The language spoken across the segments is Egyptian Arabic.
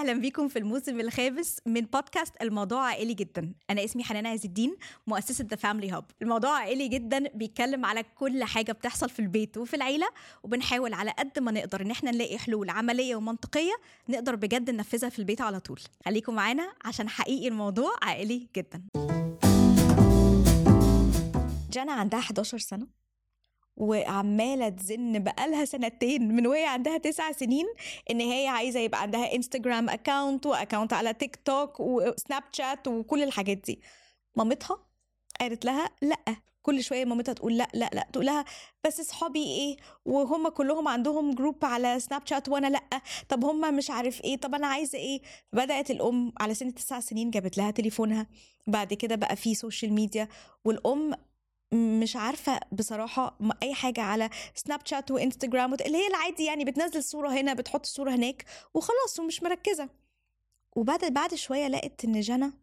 اهلا بيكم في الموسم الخامس من بودكاست الموضوع عائلي جدا انا اسمي حنان عز الدين مؤسسه ذا فاميلي هاب الموضوع عائلي جدا بيتكلم على كل حاجه بتحصل في البيت وفي العيله وبنحاول على قد ما نقدر ان احنا نلاقي حلول عمليه ومنطقيه نقدر بجد ننفذها في البيت على طول خليكم معانا عشان حقيقي الموضوع عائلي جدا جانا عندها 11 سنه وعماله تزن بقالها سنتين من وهي عندها تسع سنين ان هي عايزه يبقى عندها انستجرام اكاونت واكاونت على تيك توك وسناب شات وكل الحاجات دي مامتها قالت لها لا كل شويه مامتها تقول لا لا لا تقول لها بس اصحابي ايه وهم كلهم عندهم جروب على سناب شات وانا لا طب هم مش عارف ايه طب انا عايزه ايه بدات الام على سن تسع سنين جابت لها تليفونها بعد كده بقى في سوشيال ميديا والام مش عارفه بصراحه اي حاجه على سناب شات وانستجرام اللي هي العادي يعني بتنزل صوره هنا بتحط الصوره هناك وخلاص ومش مركزه وبعد بعد شويه لقت ان جنى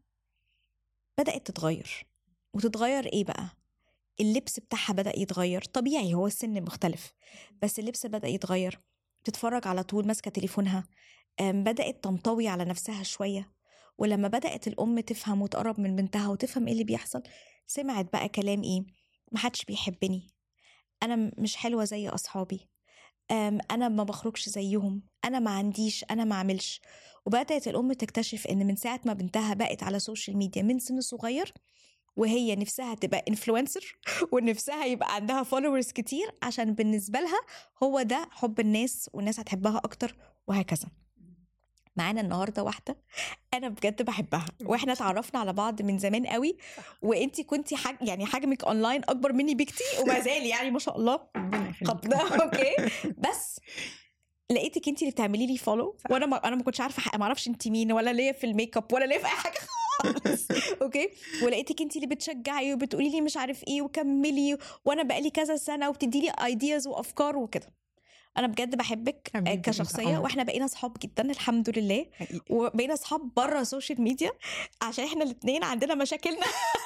بدات تتغير وتتغير ايه بقى اللبس بتاعها بدا يتغير طبيعي هو السن مختلف بس اللبس بدا يتغير تتفرج على طول ماسكه تليفونها بدات تنطوي على نفسها شويه ولما بدات الام تفهم وتقرب من بنتها وتفهم ايه اللي بيحصل سمعت بقى كلام ايه محدش بيحبني انا مش حلوه زي اصحابي انا ما بخرجش زيهم انا ما عنديش انا ما اعملش وبدات الام تكتشف ان من ساعه ما بنتها بقت على السوشيال ميديا من سن صغير وهي نفسها تبقى انفلونسر ونفسها يبقى عندها فولورز كتير عشان بالنسبه لها هو ده حب الناس والناس هتحبها اكتر وهكذا معانا النهارده واحده انا بجد بحبها واحنا اتعرفنا على بعض من زمان قوي وانت كنتي حج... يعني حجمك اونلاين اكبر مني بكتير وما زال يعني ما شاء الله اوكي بس لقيتك انت اللي بتعملي لي فولو وانا ما انا ما كنتش عارفه ما اعرفش انت مين ولا ليا في الميك اب ولا ليا في اي حاجه خالص اوكي ولقيتك انت اللي بتشجعي وبتقولي لي مش عارف ايه وكملي وانا بقالي كذا سنه وبتدي لي ايدياز وافكار وكده انا بجد بحبك كشخصيه واحنا بقينا اصحاب جدا الحمد لله وبقينا اصحاب بره السوشيال ميديا عشان احنا الاثنين عندنا مشاكلنا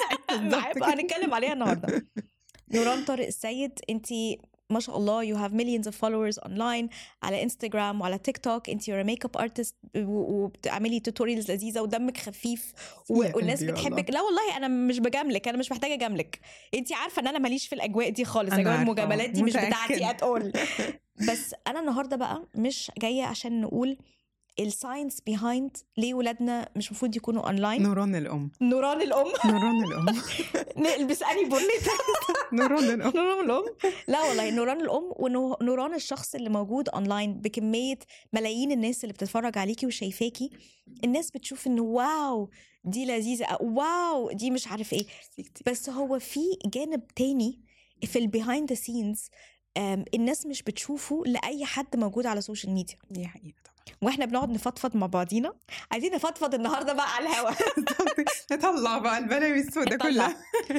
هنتكلم عليها النهارده نوران طارق السيد انت ما شاء الله يو هاف مليونز اوف فولورز اونلاين على انستغرام وعلى تيك توك انت يور ميك اب ارتست وبتعملي توتوريالز لذيذه ودمك خفيف والناس بتحبك لا والله انا مش بجاملك انا مش محتاجه اجاملك انت عارفه ان انا ماليش في الاجواء دي خالص اجواء المجاملات دي مش بتاعتي اتقول بس انا النهارده بقى مش جايه عشان نقول الساينس بيهايند ليه ولادنا مش المفروض يكونوا اونلاين نوران الام نوران الام نوران الام نلبس اني بوليت نوران الام نوران الام لا والله نوران الام ونوران الشخص اللي موجود اونلاين بكميه ملايين الناس اللي بتتفرج عليكي وشايفاكي الناس بتشوف انه واو دي لذيذه واو دي مش عارف ايه بس هو في جانب تاني في البيهايند ذا سينز الناس مش بتشوفه لاي حد موجود على السوشيال ميديا دي حقيقه طبعا واحنا بنقعد نفضفض مع بعضينا عايزين نفضفض النهارده بقى على الهوا نطلع بقى البلاوي السوداء كلها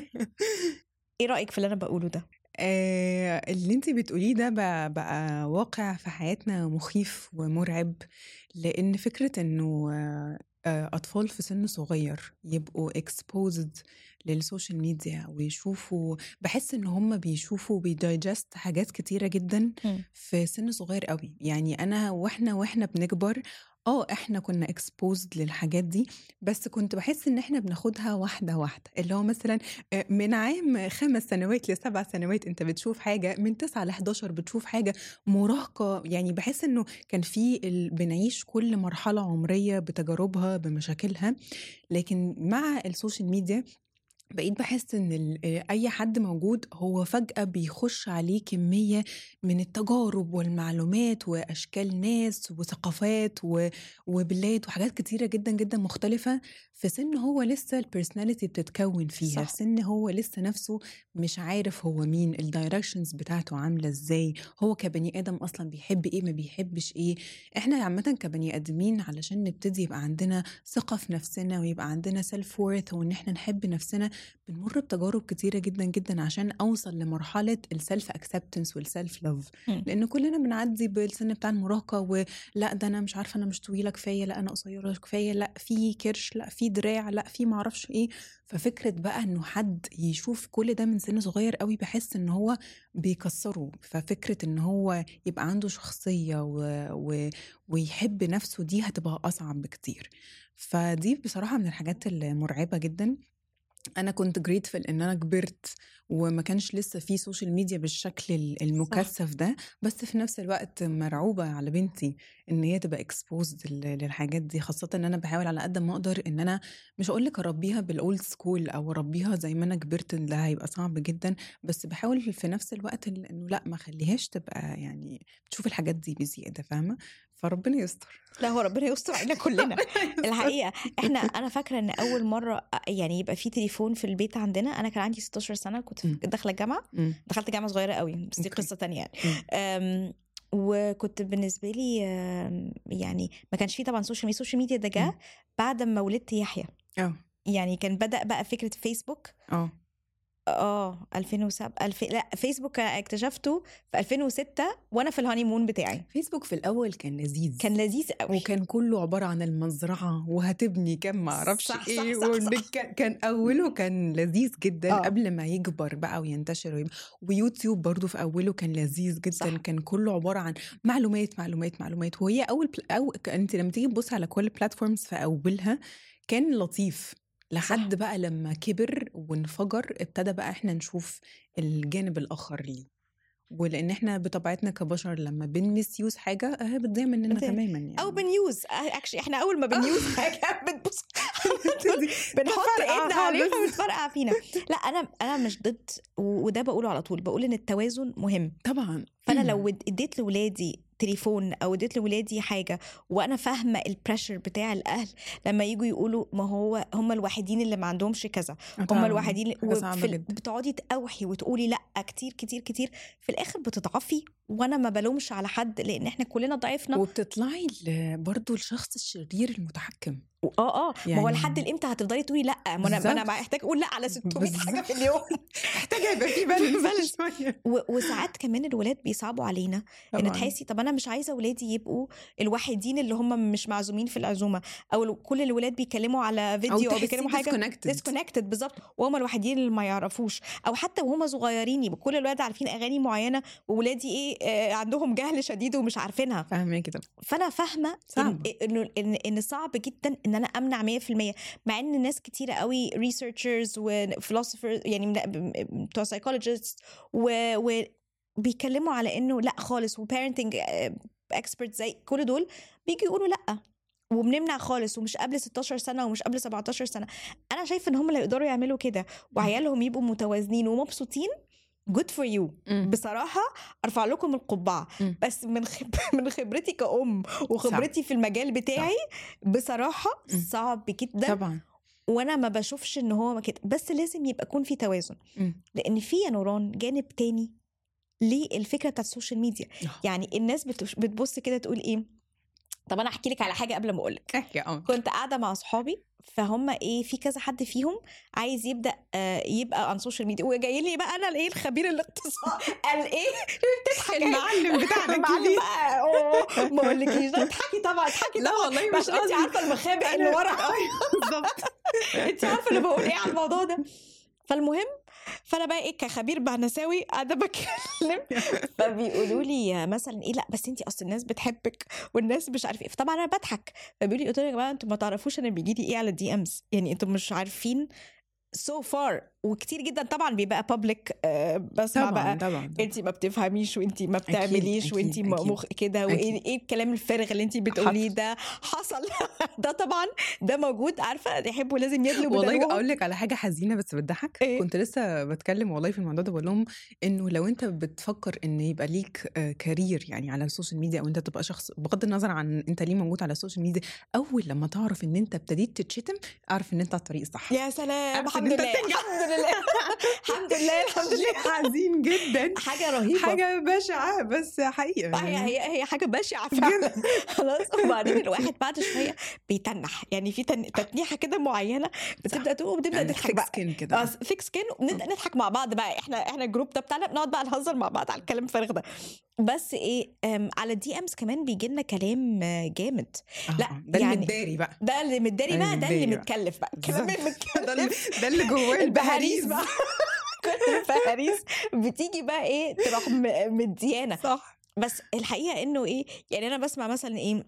ايه رايك في اللي انا بقوله ده آه اللي انت بتقوليه ده بقى, بقى واقع في حياتنا مخيف ومرعب لان فكره انه اطفال في سن صغير يبقوا اكسبوزد للسوشيال ميديا ويشوفوا بحس ان هم بيشوفوا بيدايجست حاجات كتيره جدا في سن صغير قوي يعني انا واحنا واحنا بنكبر اه احنا كنا اكسبوزد للحاجات دي بس كنت بحس ان احنا بناخدها واحده واحده اللي هو مثلا من عام خمس سنوات لسبع سنوات انت بتشوف حاجه من تسعة ل 11 بتشوف حاجه مراهقه يعني بحس انه كان في بنعيش كل مرحله عمريه بتجاربها بمشاكلها لكن مع السوشيال ميديا بقيت بحس ان اي حد موجود هو فجاه بيخش عليه كميه من التجارب والمعلومات واشكال ناس وثقافات وبلاد وحاجات كتيره جدا جدا مختلفه في سن هو لسه البيرسوناليتي بتتكون فيها صح. سن هو لسه نفسه مش عارف هو مين الدايركشنز بتاعته عامله ازاي هو كبني ادم اصلا بيحب ايه ما بيحبش ايه احنا عامه كبني ادمين علشان نبتدي يبقى عندنا ثقه في نفسنا ويبقى عندنا سيلف وورث وان احنا نحب نفسنا بنمر بتجارب كتيره جدا جدا عشان اوصل لمرحله السيلف اكسبتنس والسيلف لاف مم. لان كلنا بنعدي بالسن بتاع المراهقه ولا ده انا مش عارفه انا مش طويله كفايه لا انا قصيره كفايه لا في كرش لا في دراع لا في معرفش ايه ففكره بقى انه حد يشوف كل ده من سن صغير قوي بحس ان هو بيكسره ففكره ان هو يبقى عنده شخصيه و... و... ويحب نفسه دي هتبقى اصعب بكتير فدي بصراحه من الحاجات المرعبه جدا انا كنت جريتفل ان انا كبرت وما كانش لسه في سوشيال ميديا بالشكل ال- المكثف ده بس في نفس الوقت مرعوبه على بنتي ان هي تبقى اكسبوزد للحاجات دي خاصه ان انا بحاول على قد ما اقدر ان انا مش اقول لك اربيها بالاولد سكول او اربيها زي ما انا كبرت ده هيبقى صعب جدا بس بحاول في نفس الوقت ال- انه لا ما خليهاش تبقى يعني تشوف الحاجات دي بزياده فاهمه فربنا يستر لا هو ربنا يستر علينا كلنا الحقيقه احنا انا فاكره ان اول مره يعني يبقى في تليفون في البيت عندنا انا كان عندي 16 سنه كنت مم. داخله الجامعه مم. دخلت جامعه صغيره قوي بس دي أوكي. قصه تانية يعني مم. أم، وكنت بالنسبه لي أم، يعني ما كانش في طبعا سوشيال ميديا السوشيال ميديا ده جه مم. بعد ما ولدت يحيى اه يعني كان بدا بقى فكره فيسبوك اه اه 2007 الف... لا فيسبوك اكتشفته في 2006 وانا في الهاني مون بتاعي فيسبوك في الاول كان لذيذ كان لذيذ قوي وكان كله عبارة عن المزرعة وهتبني كام معرفش صح، صح، ايه صح، وإن صح. كان- كان أوله كان لذيذ جدا آه. قبل ما يكبر بقى وينتشر ويبقى ويوتيوب برضو في أوله كان لذيذ جدا صح. كان كله عبارة عن معلومات معلومات معلومات وهي أول بل... أو أنت لما تيجي تبص على كل بلاتفورمز في أولها كان لطيف لحد صح. بقى لما كبر وانفجر ابتدى بقى احنا نشوف الجانب الآخر ليه ولان احنا بطبيعتنا كبشر لما بنمسيوز حاجه آه، بتضيع مننا بتضيع. تماما يعني او بنيوز اكشلي احنا اول ما بنيوز حاجه بتبص بنحط تفرقع ايدنا عليها خالص. وبتفرقع فينا لا انا انا مش ضد و- وده بقوله على طول بقول ان التوازن مهم طبعا فانا لو اد- اديت لولادي تليفون او اديت لولادي حاجه وانا فاهمه البريشر بتاع الاهل لما يجوا يقولوا ما هو هم الوحيدين اللي ما عندهمش كذا هم طبعاً. الوحيدين اللي- حاجة صعبة وفي ال- جدا. بتقعدي تقاوحي وتقولي لا كتير كتير كتير في الاخر بتضعفي وانا ما بلومش على حد لان احنا كلنا ضعفنا وبتطلعي ل- برضو الشخص الشرير المتحكم اه اه ما هو يعني- لحد امتى هتفضلي تقولي لا ما انا ما انا بالظبط. محتاج اقول لا على 600 حاجه بالظبط. في اليوم محتاجه يبقى في بالانس بالانس. شويه و- وساعات كمان الولاد بيصعبوا علينا ان طبعاً. تحسي طب انا مش عايزه ولادي يبقوا الوحيدين اللي هم مش معزومين في العزومه او لو- كل الولاد بيتكلموا على فيديو او, بيتكلموا حاجه disconnected. ديسكونكتد بالظبط وهم الوحيدين اللي ما يعرفوش او حتى وهم صغيرين يبقى كل الولاد عارفين اغاني معينه وولادي ايه آه عندهم جهل شديد ومش عارفينها فاهمه كده فانا فاهمه إن, صعب. انه ان ان صعب جدا ان انا امنع 100% مع ان ناس كتيره قوي ريسيرشرز وفلوسفرز يعني من- بتوع سايكولوجيست و, و بيتكلموا على انه لا خالص وبيرنتنج اكسبرت زي كل دول بيجوا يقولوا لا وبنمنع خالص ومش قبل 16 سنه ومش قبل 17 سنه انا شايفه ان هم اللي يقدروا يعملوا كده وعيالهم يبقوا متوازنين ومبسوطين good for you مم. بصراحه ارفع لكم القبعه مم. بس من خب... من خبرتي كأم وخبرتي في المجال بتاعي بصراحه مم. صعب جدا طبعا وانا ما بشوفش ان هو كده بس لازم يبقى يكون في توازن مم. لان في يا نوران جانب تاني للفكره بتاعت السوشيال ميديا آه. يعني الناس بتش- بتبص كده تقول ايه طب انا احكي لك على حاجه قبل ما اقول لك احكي اه كنت قاعده مع اصحابي فهم ايه في كذا حد فيهم عايز يبدا آه، يبقى عن سوشيال ميديا وجاي لي بقى انا الايه الخبير الاقتصاد قال ايه بتضحك المعلم بتاعنا المعلم الكبير. بقى أوه، ما اقولكيش لا اضحكي طبعا اضحكي لا طبعا والله مش عشان انت قصدي. عارفه المخابئ اللي أنا- ورا بالظبط انت عارفه اللي بقول ايه على الموضوع ده فالمهم فانا بقى ايه كخبير معنساوي قاعده بتكلم فبيقولوا لي مثلا ايه لا بس انت اصل الناس بتحبك والناس مش عارف ايه فطبعا انا بضحك فبيقولوا لي قلت لهم يا جماعه انتوا ما تعرفوش انا بيجي لي ايه على الدي امز يعني انتوا مش عارفين سو so فار وكتير جدا طبعا بيبقى بابليك بسمع طبعا بقى طبعا انت ما بتفهميش وانت ما بتعمليش أكيد، وانت أكيد. مخ كده وايه أكيد. ايه الكلام الفارغ اللي انت بتقوليه حصل. ده حصل ده طبعا ده موجود عارفه يحبوا لازم يدلوا والله بدلوهم. اقول لك على حاجه حزينه بس بتضحك إيه؟ كنت لسه بتكلم والله في الموضوع ده بقول لهم انه لو انت بتفكر ان يبقى ليك آه، كارير يعني على السوشيال ميديا او انت تبقى شخص بغض النظر عن انت ليه موجود على السوشيال ميديا اول لما تعرف ان انت ابتديت تتشتم اعرف ان انت على الطريق الصح يا سلام عارفة إن الحمد أنت لله بتنجح. الحمد لله الحمد لله الحمد لله شيء حزين جدا حاجه رهيبه حاجه بشعه بس حقيقه هي يعني. هي هي حاجه بشعه فعلا خلاص وبعدين الواحد بعد شويه بيتنح يعني في تن... تتنيحه كده معينه بتبدا تقوم بتبدا يعني تضحك thick بقى skin كده اه ثيك سكين وبنبدا نضحك مع بعض بقى احنا احنا الجروب ده بتاعنا بنقعد بقى نهزر مع بعض على الكلام الفارغ ده بس ايه أم، على الدي امز كمان بيجي لنا كلام آه، جامد لا، آه، ده يعني- اللي متداري بقى ده اللي متداري بقى ده اللي متداري بقى. متكلف بقى الكلام اللي ده اللي متكلف ده اللي جواه البهاريز البهاريز بقى كل البهاريز بتيجي بقى ايه تروح م- مديانه صح بس الحقيقه انه ايه يعني انا بسمع مثلا ايه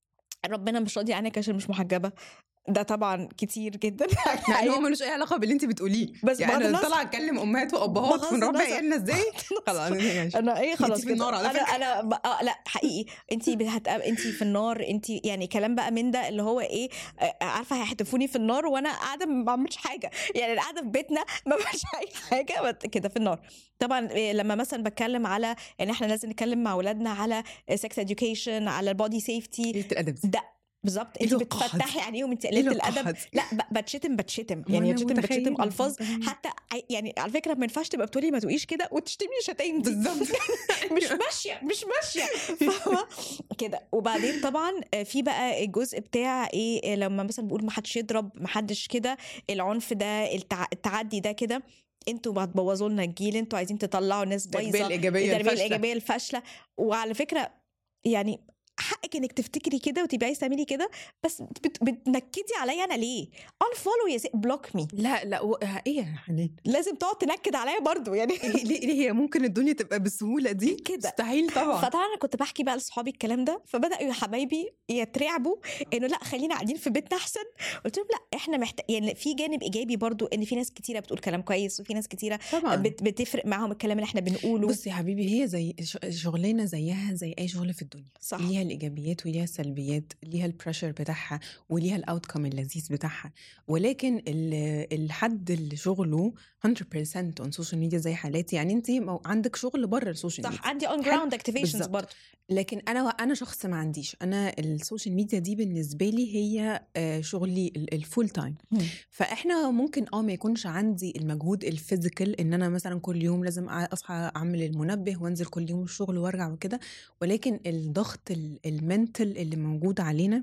ربنا مش راضي عنك عشان مش محجبه ده طبعا كتير جدا مع ان هو ملوش اي علاقه باللي انت بتقوليه بس يعني بغض انا النظر- طالعه اتكلم امهات وابهات بغض ونربي النظر. عيالنا ازاي خلاص ماشي. انا ايه خلاص في النار على انا فكرة. انا ب... آه لا حقيقي انت هت... انت في النار انت يعني كلام بقى من ده اللي هو ايه آه، عارفه هيحدفوني في النار وانا قاعده ما بعملش حاجه يعني أنا قاعده في بيتنا ما بعملش اي حاجه بس كده في النار طبعا إيه، لما مثلا بتكلم على يعني احنا لازم نتكلم مع اولادنا على سكس اديوكيشن على البودي سيفتي قله الادب دي ده بالظبط إيه انت الوقاحة دي؟ بتفتحي عينيهم انت إيه قليله الوقاحة الادب دي؟ لا ب- بتشتم بتشتم ما يعني أنا بتشتم بتشتم متخيلة. الفاظ حتى عي- يعني على فكره ما ينفعش تبقى بتقولي ما تقوليش كده وتشتمي شتايم دي بالظبط مش ماشيه مش ماشيه فاهمة؟ كده وبعدين طبعا آه، في بقى الجزء بتاع ايه آه، لما مثلا بقول ما حدش يضرب ما حدش كده العنف ده التع... التعدي ده كده انتوا هتبوظوا لنا الجيل انتوا عايزين تطلعوا ناس التربيه بايظه الايجابيه التربيه الفاشله الايجابيه الفاشله وعلى فكره يعني حقك انك تفتكري كده وتبقي عايزه تعملي كده بس بت... بتنكدي عليا انا ليه؟ unfollow يا بلوك مي لا لا و... ايه يا حنين لازم تقعد تنكد عليا برضو يعني ليه ليه ليه هي ممكن الدنيا تبقى بالسهوله دي كده. مستحيل طبعا فطبعا انا كنت بحكي بقى لاصحابي الكلام ده فبداوا يا حبايبي يترعبوا انه لا خلينا قاعدين في بيتنا احسن قلت لهم لا احنا محتاج يعني في جانب ايجابي برضو ان في ناس كتيره بتقول كلام كويس وفي ناس كتيره طبعا بت... بتفرق معاهم الكلام اللي احنا بنقوله بصي يا حبيبي هي زي ش- شغلانه زيها زي اي شغل في الدنيا صح ليها الايجابيات وليها السلبيات ليها البريشر بتاعها وليها الاوتكم اللذيذ بتاعها ولكن ال- الحد اللي شغله 100% اون سوشيال ميديا زي حالاتي يعني انت عندك شغل بره السوشيال ميديا صح عندي اون جراوند اكتيفيشنز بالظبط. برضو لكن انا انا شخص ما عنديش انا السوشيال ميديا دي بالنسبه لي هي آه، شغلي الفول تايم مم. فاحنا ممكن اه ما يكونش عندي المجهود الفيزيكال ان انا مثلا كل يوم لازم أ- اصحى اعمل المنبه وانزل كل يوم الشغل وارجع وكده ولكن الضغط ال- المنتل اللي موجود علينا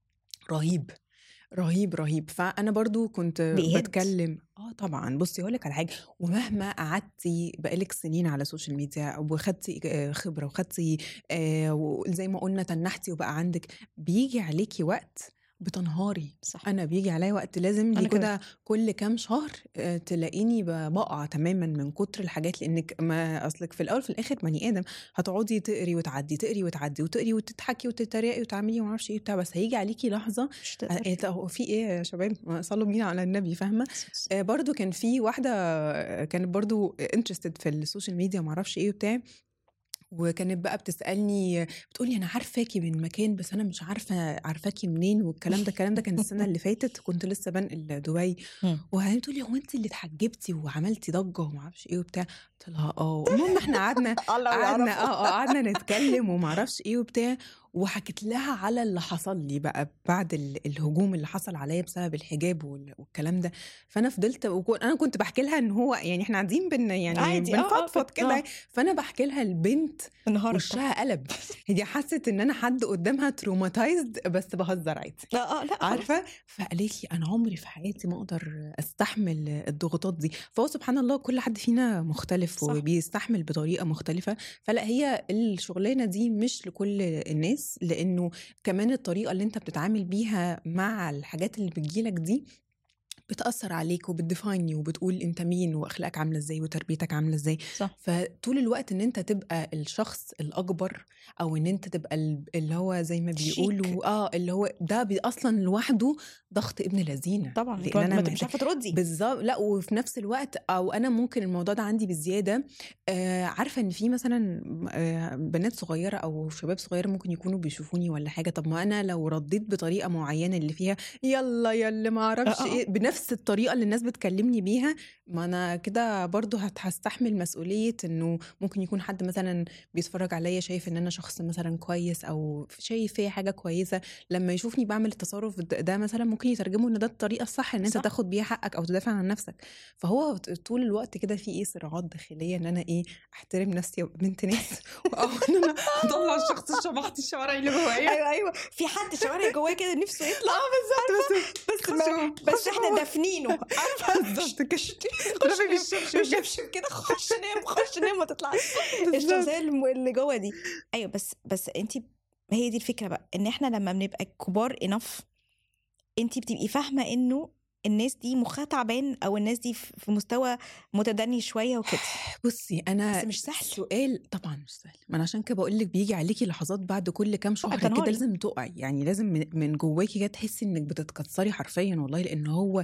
رهيب رهيب رهيب فانا برضو كنت بيهد. بتكلم اه طبعا بصي اقول لك على حاجه ومهما قعدتي بقالك سنين على السوشيال ميديا وخدتي آه، خبره وخدتي آه، وزي ما قلنا تنحتي وبقى عندك بيجي عليكي وقت بتنهاري صح انا بيجي عليا وقت لازم أنا لي كده. كده كل كام شهر آه، تلاقيني ب- بقع تماما من كتر الحاجات لانك ما اصلك في الاول في الاخر بني ادم هتقعدي تقري وتعدي تقري وتعدي وتقري وتضحكي وتتريقي وتعملي وما اعرفش ايه بتاع بس هيجي عليكي لحظه مش آه، تقدر إيه ده، هو في ايه يا شباب ما صلوا بينا على النبي فاهمه آه، برضو كان في واحده آه، كانت برضو انترستد في السوشيال ميديا وما اعرفش ايه وبتاع وكانت بقى بتسالني بتقولي انا عارفاكي من مكان بس انا مش عارفه عارفاكي منين والكلام ده الكلام ده كان السنه اللي فاتت كنت لسه بنقل دبي مم. وبعدين تقولي هو انت اللي اتحجبتي وعملتي ضجه وما اعرفش ايه وبتاع قلت لها اه المهم احنا قعدنا الله قعدنا يعرف اه اه قعدنا نتكلم وما اعرفش ايه وبتاع وحكيت لها على اللي حصل لي بقى بعد ال- الهجوم اللي حصل عليا بسبب الحجاب وال- والكلام ده فانا فضلت وكو- انا كنت بحكي لها ان هو يعني احنا قاعدين بن يعني عادي، آه، آه، بنفضفض كده آه. فانا بحكي لها البنت انهارت وشها قلب هي حست ان انا حد قدامها تروماتايزد بس بهزر عادي لا اه لا خلاص. عارفه فقالت لي انا عمري في حياتي ما اقدر استحمل الضغوطات دي فهو سبحان الله كل حد فينا مختلف صح. وبيستحمل بطريقه مختلفه فلا هي الشغلانه دي مش لكل الناس لانه كمان الطريقه اللي انت بتتعامل بيها مع الحاجات اللي بتجيلك دي بتأثر عليك وبتديفاين وبتقول انت مين واخلاقك عامله ازاي وتربيتك عامله ازاي صح فطول الوقت ان انت تبقى الشخص الاكبر او ان انت تبقى ال- اللي هو زي ما شيك. بيقولوا اه اللي هو ده بي اصلا لوحده ضغط ابن لذينه طبعا لان ما انا ما محتاج- مش عارفه تردي بالظبط لا وفي نفس الوقت او انا ممكن الموضوع ده عندي بزياده آه عارفه ان في مثلا آه بنات صغيره او شباب صغيره ممكن يكونوا بيشوفوني ولا حاجه طب ما انا لو رديت بطريقه معينه اللي فيها يلا يلا ما اعرفش آه، آه. ايه بنفس بنفس الطريقه اللي الناس بتكلمني بيها ما انا كده برضو هت- هستحمل مسؤوليه انه ممكن يكون حد مثلا بيتفرج عليا شايف ان انا شخص مثلا كويس او شايف فيا حاجه كويسه لما يشوفني بعمل التصرف ده ده مثلا ممكن يترجمه ان ده الطريقه الصح ان انت صح. تاخد بيها حقك او تدافع عن نفسك فهو طول الوقت كده في ايه صراعات داخليه ان انا ايه احترم نفسي وأبقى بنت ناس او ان انا اطلع الشخص الشبحت الشوارعي اللي جوايا ايوه ايوه في حد شوارع جواه كده نفسه يطلع بالظبط بس ما بس احنا دافنينه عارفه بالظبط كده خش تضربي نام، بالشبشب بالشبشب كده خش نام خش نام ما تطلعش بالظبط. الشخصيه الم- اللي جوه دي ايوه بس بس انت هي دي الفكره بقى ان احنا لما بنبقى كبار انف انت بتبقي فاهمه انه الناس دي مخها تعبان او الناس دي في في مستوى متدني شويه وكده بصي انا بس مش سهل. سؤال طبعا مش سهل ما انا عشان كده بقول لك بيجي عليكي لحظات بعد كل كام شهر تنهاري. كده لازم تقعي يعني لازم من, من جواكي كده تحسي انك بتتكسري حرفيا والله لان هو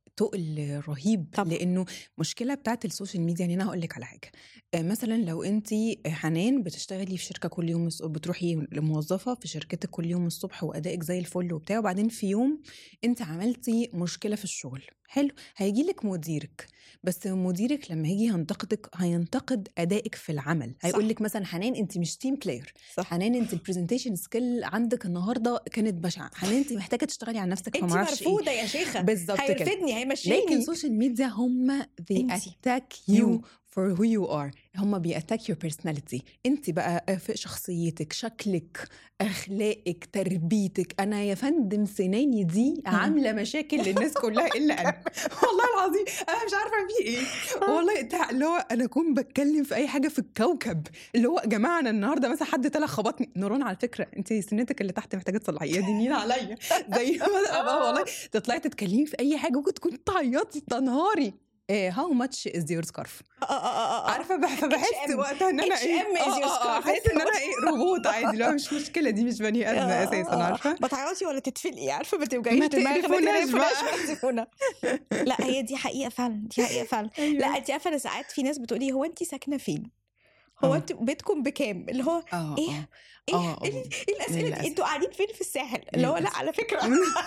تقل رهيب طبعا. لانه مشكله بتاعت السوشيال ميديا يعني انا هقول لك على حاجه آه، مثلا لو انت حنان بتشتغلي في شركه كل يوم الصبح بتروحي لموظفه في شركتك كل يوم الصبح وادائك زي الفل وبتاع وبعدين في يوم انت عملتي مشكله في الشغل حلو هيجي لك مديرك بس مديرك لما يجي ينتقدك هينتقد ادائك في العمل هيقول لك مثلا حنان انت مش تيم بلاير صح حنان انت البرزنتيشن سكيل عندك النهارده كانت بشعه حنان انت محتاجه تشتغلي على نفسك انت فما اعرفش ايه مرفوضه يا شيخه بالظبط كده هيرفدني هيمشيني لكن السوشيال ميديا هم they انتي. attack you for who you are هم بيأتاك your personality انت بقى في شخصيتك شكلك اخلاقك تربيتك انا يا فندم سناني دي عامله مشاكل للناس كلها الا انا والله العظيم انا مش عارفه في ايه والله تع- اللي هو انا اكون بتكلم في اي حاجه في الكوكب اللي هو يا جماعه انا النهارده مثلا حد طلع خبطني نوران على فكره انت سنتك اللي تحت محتاجه تصلحيها دي نيله عليا زي ما بقى والله تطلعي تتكلمي في اي حاجه ممكن تكوني تعيطي تنهاري هاو ماتش از يور سكارف عارفه بح- فبحس H&M. وقتها ان انا ايه H&M is your آه، آه، آه، scarf. احس ان انا ايه روبوت عادي لا مش مشكله دي مش بني ادم اساسا عارفه ما تعيطي ولا تتفلقي عارفه ما توجعيش ما دماغك تقرفوناش بقى. تقرفونا لا هي دي حقيقه فعلا دي حقيقه فعلا لا انت عارفه انا ساعات في ناس بتقولي هو انت ساكنه فين؟ هو آه. انت بيتكم بكام؟ اللي هو اه إيه؟ اه ايه آه، ايه آه. إيه الاسئله للأسف. دي انتوا قاعدين فين في الساحل؟ اللي هو لا للأسف. على فكره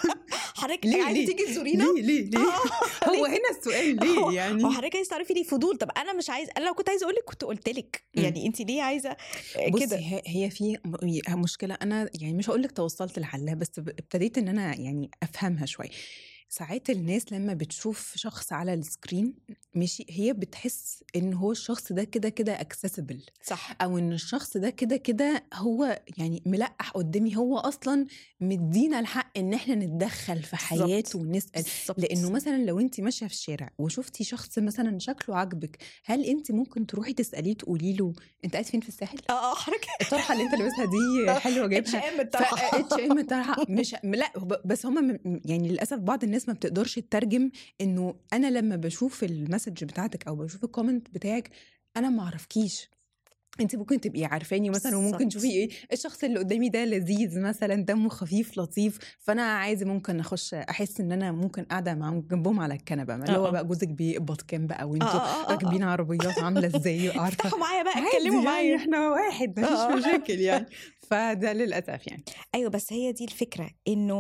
حضرتك ليه- عايزه ليه؟ تيجي تزورينا؟ ليه ليه ليه آه، هو ليه؟ هنا السؤال ليه يعني هو حضرتك عايزه تعرفي لي فضول طب انا مش عايز انا لو كنت عايزه اقول لك كنت قلت لك مم. يعني انت ليه عايزه آه، بصي كده هي- هي في م- مشكله انا يعني مش هقول لك توصلت لحلها بس ب- ابتديت ان انا يعني افهمها شويه ساعات الناس لما بتشوف شخص على السكرين ماشي هي بتحس ان هو الشخص ده كده كده اكسسبل صح او ان الشخص ده كده كده هو يعني ملقح قدامي هو اصلا مدينا الحق ان احنا نتدخل في حياته ونسال بالظبط. لانه مثلا لو انت ماشيه في الشارع وشفتي شخص مثلا شكله عاجبك هل انت ممكن تروحي تساليه تقولي له انت قاعد فين في الساحل اه اه حضرتك الطرحه اللي انت لابسها دي حلوه اتش جايبها ام الطرحه اتش ام الطرحه مش لا ب- بس هم يعني للاسف بعض الناس ما بتقدرش تترجم انه انا لما بشوف المسج بتاعتك او بشوف الكومنت بتاعك انا ما اعرفكيش انت ممكن تبقي عارفاني مثلا وممكن بالظبط. تشوفي ايه الشخص اللي قدامي ده لذيذ مثلا دمه خفيف لطيف فانا عايزه ممكن اخش احس ان انا ممكن قاعده معاهم جنبهم على الكنبه اللي اه هو اه. بقى جوزك بيقبض كام بقى آه، وانتوا آه، آه، آه. راكبين عربيات عامله ازاي عارفه افتحوا معايا بقى عادي اتكلموا يعني معايا احنا واحد آه. مفيش مشاكل يعني فده للاسف يعني ايوه بس هي دي الفكره انه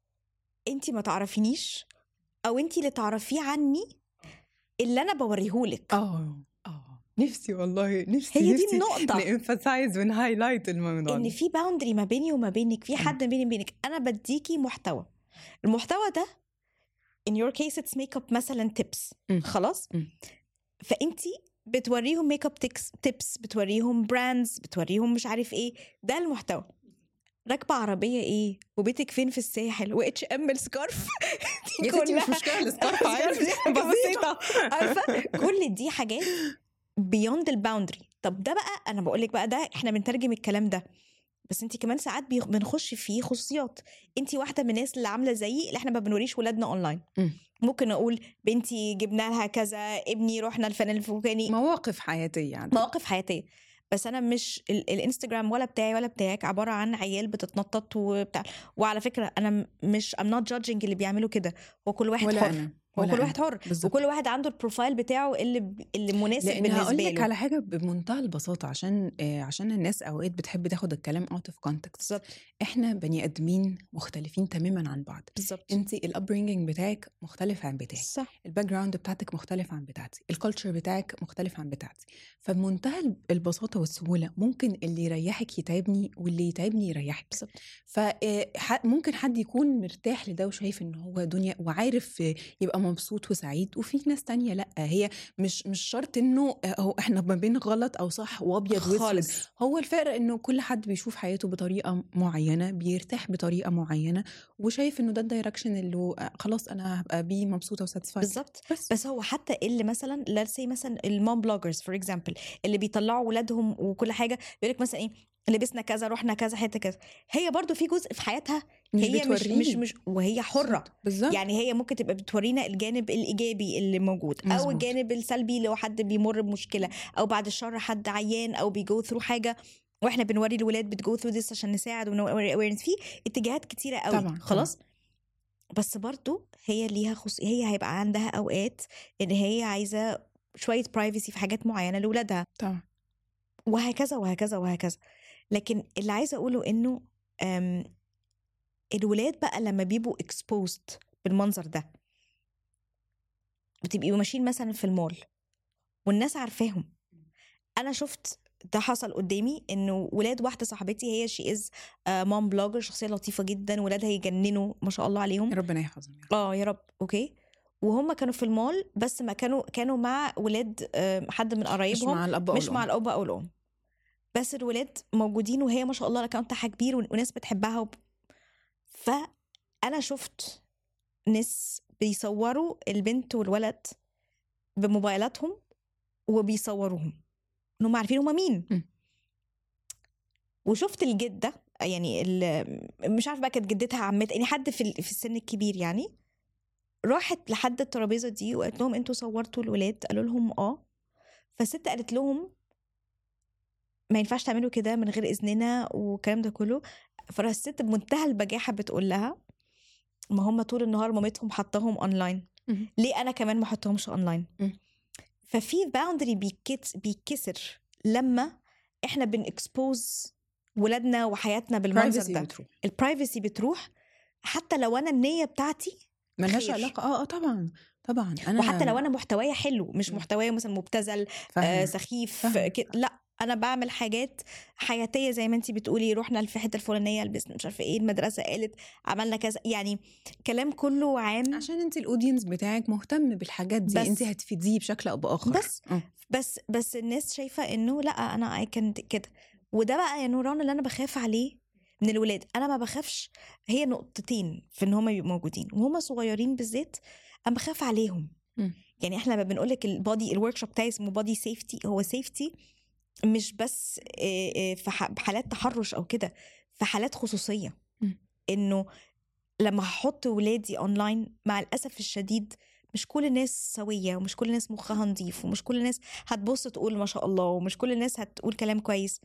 انت ما تعرفينيش او انت اللي تعرفيه عني اللي انا بوريهولك اه اه نفسي والله نفسي هي دي نفسي النقطه نemphasize ونهايلايت الموضوع ان ده. في باوندري ما بيني وما بينك في حد بيني وبينك انا بديكي محتوى المحتوى ده in your case it's makeup مثلا tips مم. خلاص مم. فانت بتوريهم ميك اب تيبس بتوريهم براندز بتوريهم مش عارف ايه ده المحتوى راكبه عربيه ايه وبيتك فين في الساحل واتش ام السكارف دي يا ستي مش كلها- مشكله السكارف عادي دي حاجة بسيطه عارفه كل دي حاجات بيوند الباوندري طب ده بقى انا بقول لك بقى ده احنا بنترجم الكلام ده بس انت كمان ساعات بيخ- بنخش فيه خصوصيات انت واحده من الناس اللي عامله زيي اللي احنا ما بنوريش ولادنا اونلاين مم. ممكن اقول بنتي جبنا لها كذا ابني رحنا الفنان الفلاني مواقف حياتيه يعني مواقف حياتيه بس انا مش ال- الانستجرام ولا بتاعي ولا بتاعك عباره عن عيال بتتنطط وبتاع وعلى فكره انا م- مش I'm not judging اللي بيعملوا كده هو كل واحد ولا حر انا هو ولا كل واحد أنا. حر بالظبط. وكل واحد عنده البروفايل بتاعه اللي اللي مناسب لان بالنسبه هقول لك له على حاجه بمنتهى البساطه عشان آه، عشان الناس اوقات بتحب تاخد الكلام اوت اوف كونتكست بالظبط احنا بني ادمين مختلفين تماما عن بعض بالظبط انت الابرينجينج بتاعك مختلف عن بتاعي صح الباك جراوند بتاعتك مختلف عن بتاعتي الكالتشر بتاعك مختلف عن بتاعتي فبمنتهى البساطه والسهوله ممكن اللي يريحك يتعبني واللي يتعبني يريحك بالظبط فممكن حد يكون مرتاح لده وشايف ان هو دنيا وعارف آه، يبقى مبسوط وسعيد وفي ناس تانية لا هي مش مش شرط انه آه، هو احنا ما بين غلط او صح وابيض واسود خالص هو الفرق انه كل حد بيشوف حياته بطريقه معينه بيرتاح بطريقه معينه وشايف انه ده الدايركشن اللي هو خلاص انا هبقى بيه مبسوطه وساتسفايد بالظبط بس بس هو حتى اللي مثلا let's say مثلا المام بلوجرز فور اكزامبل اللي بيطلعوا ولادهم وكل حاجه بيقول لك مثلا ايه لبسنا كذا رحنا كذا حته كذا هي برضو في جزء في حياتها مش هي مش بتوريني. مش مش وهي حره بالظبط يعني هي ممكن تبقى بتورينا الجانب الايجابي اللي موجود او مظبوط. الجانب السلبي لو حد بيمر بمشكله او بعد الشر حد عيان او بيجو ثرو حاجه واحنا بنوري الولاد بتجو ثرو ذس عشان نساعد ونوري awareness في اتجاهات كتيره قوي طبعاً، خلاص بس برضو هي ليها خص... هي هيبقى عندها اوقات ان هي عايزه شويه برايفسي في حاجات معينه لاولادها طبعا وهكذا وهكذا وهكذا لكن اللي عايزه اقوله انه أم، الولاد بقى لما بيبقوا exposed بالمنظر ده بتبقوا ماشيين مثلا في المول والناس عارفاهم انا شفت ده حصل قدامي انه ولاد واحده صاحبتي هي شي از مام بلوجر شخصيه لطيفه جدا ولادها يجننوا ما شاء الله عليهم ربنا يحفظهم يا رب. اه يا رب اوكي وهم كانوا في المول بس ما كانوا كانوا مع ولاد آه، حد من مش قرايبهم مع الاب أو مش مع الأم. الاب او الام بس الولاد موجودين وهي ما شاء الله الاكونت بتاعها كبير ون- وناس بتحبها وب... فانا شفت ناس بيصوروا البنت والولد بموبايلاتهم وبيصوروهم ان هم عارفين هم مين م. وشفت الجده يعني ال- مش عارفه بقى كانت جدتها عمتها يعني حد في ال- في السن الكبير يعني راحت لحد الترابيزه دي وقالت لهم انتوا صورتوا الولاد قالوا لهم اه فالست قالت لهم ما ينفعش تعملوا كده من غير اذننا والكلام ده كله فالست بمنتهى البجاحه بتقول لها ما هم طول النهار مامتهم حطاهم اونلاين مهم. ليه انا كمان ما احطهمش اونلاين مم. ففي باوندري بيكت بيكسر لما احنا بنكسبوز ولادنا وحياتنا بالمنظر Privacy ده بتروح. البرايفسي بتروح حتى لو انا النيه بتاعتي ملهاش خير. علاقه اه اه طبعا طبعا انا وحتى لو انا محتوايا حلو مش مم. محتوايا مثلا مبتذل آه فاهمة. سخيف فاهمة. كده لا انا بعمل حاجات حياتيه زي ما انت بتقولي رحنا في الحته الفلانيه لبسنا مش عارفه ايه المدرسه قالت عملنا كذا يعني كلام كله عام عشان انت الاودينس بتاعك مهتم بالحاجات دي بس. انت هتفيديه بشكل او باخر بس. آه. بس بس الناس شايفه انه لا انا اي كان كده وده بقى يا نوران اللي انا بخاف عليه من الولاد انا ما بخافش هي نقطتين في ان هم يبقوا موجودين وهم صغيرين بالذات انا بخاف عليهم مم. يعني احنا لما بنقول لك البادي الورك شوب بتاعي اسمه بادي سيفتي هو سيفتي مش بس آه، آه، في ح- بحالات تحرش او كده في حالات خصوصيه مم. انه لما هحط ولادي اونلاين مع الاسف الشديد مش كل الناس سويه ومش كل الناس مخها نظيف ومش كل الناس هتبص تقول ما شاء الله ومش كل الناس هتقول كلام كويس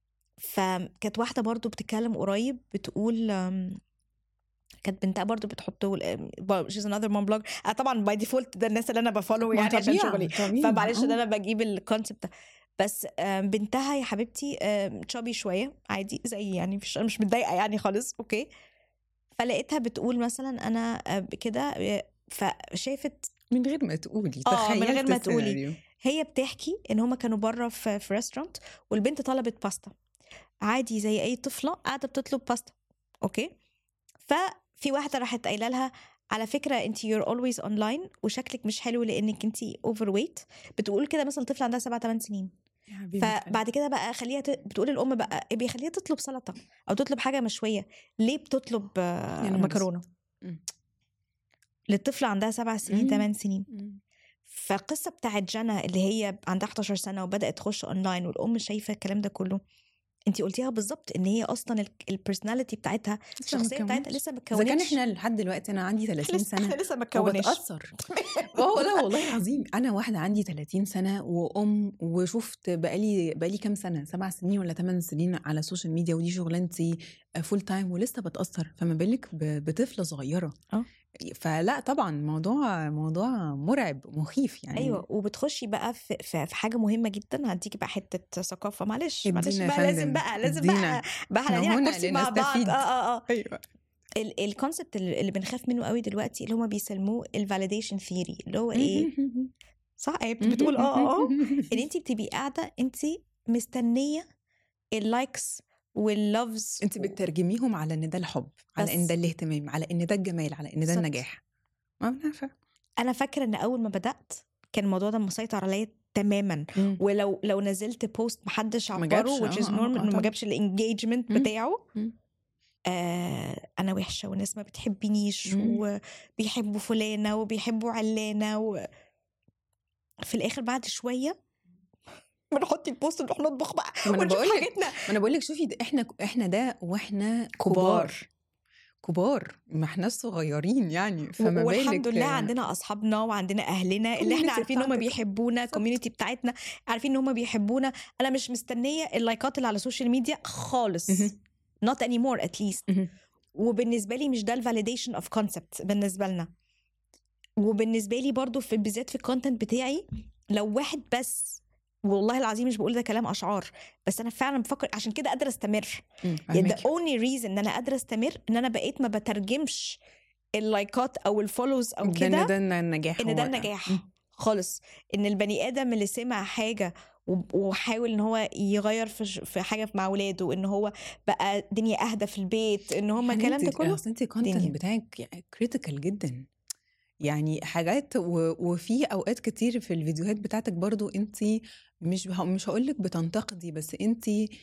فكانت واحده برضو بتتكلم قريب بتقول أم، كانت بنتها برضو بتحط شيز انذر مام بلوج طبعا باي ديفولت ده الناس اللي انا بفولو ما يعني عشان طبيعي، شغلي طبيعي. فمعلش ان آه. انا بجيب الكونسبت ده بس آم، بنتها يا حبيبتي تشابي شويه عادي زي يعني مش مش متضايقه يعني خالص اوكي فلقيتها بتقول مثلا انا آه، كده آه، فشافت من غير ما تقولي آه، من غير تخيلت ما تقولي. السيناريو. هي بتحكي ان هما كانوا بره في في ريستورانت والبنت طلبت باستا عادي زي اي طفله قاعده بتطلب باستا اوكي ففي واحده راحت قايله لها على فكره انت you're always online وشكلك مش حلو لانك انت اوفر ويت بتقول كده مثلا طفل عندها سبع ثمان سنين يا حبيبة قلبي. فبعد كده بقى خليها ت... بتقول الام بقى إيه بيخليها تطلب سلطه او تطلب حاجه مشويه ليه بتطلب آه، يا نهار مكرونه مم. للطفله عندها سبع سنين مم. ثمان سنين مم. فالقصه بتاعت جنى اللي هي عندها 11 سنه وبدات تخش اونلاين والام شايفه الكلام ده كله انت قلتيها بالظبط ان هي اصلا البرسوناليتي بتاعتها لسه ما الشخصيه بتاعتها اتكونتش. لسه ما اذا كان اتكونتش احنا لحد دلوقتي انا عندي 30 لسه سنه احنا لسه ما اتكوناش وبتأثر اه لا والله العظيم انا واحده عندي 30 سنه وام وشفت بقالي بقالي كام سنه سبع سنين ولا ثمان سنين على السوشيال ميديا ودي شغلانتي فول تايم ولسه بتأثر فما بالك ب- بطفله صغيره اه. فلا طبعا موضوع موضوع مرعب مخيف يعني ايوه وبتخشي بقى في, في, في حاجه مهمه جدا هديكي بقى حته ثقافه معلش معلش ادينا يا بقى لازم فندم، بقى لازم ادينا. بقى بقى احنا احنا قاعدين على هنا الكرسي مع بعض لنستفيد. اه اه اه ايوه الكونسبت اللي بنخاف منه قوي دلوقتي اللي هما بيسموه الفاليديشن ثيوري اللي هو ايه صح هي بتقول اه اه اه ان انت بتبقي قاعده انت مستنيه اللايكس واللوفز انت بتترجميهم على ان ده الحب على ان بس. ده الاهتمام على ان ده الجمال على ان ده بالظبط. النجاح ما انا عارفه انا فاكره ان اول ما بدات كان الموضوع ده مسيطر عليا تماما مم. ولو لو نزلت بوست محدش ما عبره جابش، which is آه، آه، normal آه، انه ما طبعا. جابش الانجيجمنت مم. بتاعه مم. آه انا وحشه والناس ما بتحبنيش مم. وبيحبوا فلانه وبيحبوا علانه و... في الاخر بعد شويه بنحط البوست نروح نطبخ بقى ما انا ونشوف بقول لك حاجتنا ما انا بقول لك شوفي ده احنا احنا ده واحنا كبار. كبار كبار ما احنا صغيرين يعني فما والحمد بالك لله عندنا اصحابنا وعندنا اهلنا اللي احنا community عارفين ان هم بتاعتك. بيحبونا بالظبط. الكوميونتي بتاعتنا عارفين ان هم بيحبونا انا مش مستنيه اللايكات اللي على السوشيال ميديا خالص مهم. not anymore at least مهم. وبالنسبه لي مش ده الفاليديشن اوف كونسبت بالنسبه لنا وبالنسبه لي برضو في بالذات في الكونتنت بتاعي لو واحد بس والله العظيم مش بقول ده كلام اشعار بس انا فعلا بفكر عشان كده قادره استمر مم. يعني the فاهماكي. only reason ان انا قادره استمر ان انا بقيت ما بترجمش اللايكات او الفولوز او ده كده ان ده النجاح ان هو ده النجاح مم. خالص ان البني ادم اللي سمع حاجه وب- وحاول ان هو يغير في ش- في حاجه مع ولاده ان هو بقى الدنيا اهدى في البيت ان هم يعني الكلام ده انت- كله اصل انت الكونتنت دنيا. بتاعك كريتيكال جدا يعني حاجات و... وفي اوقات كتير في الفيديوهات بتاعتك برضو انت مش ه... مش هقول لك بتنتقدي بس انت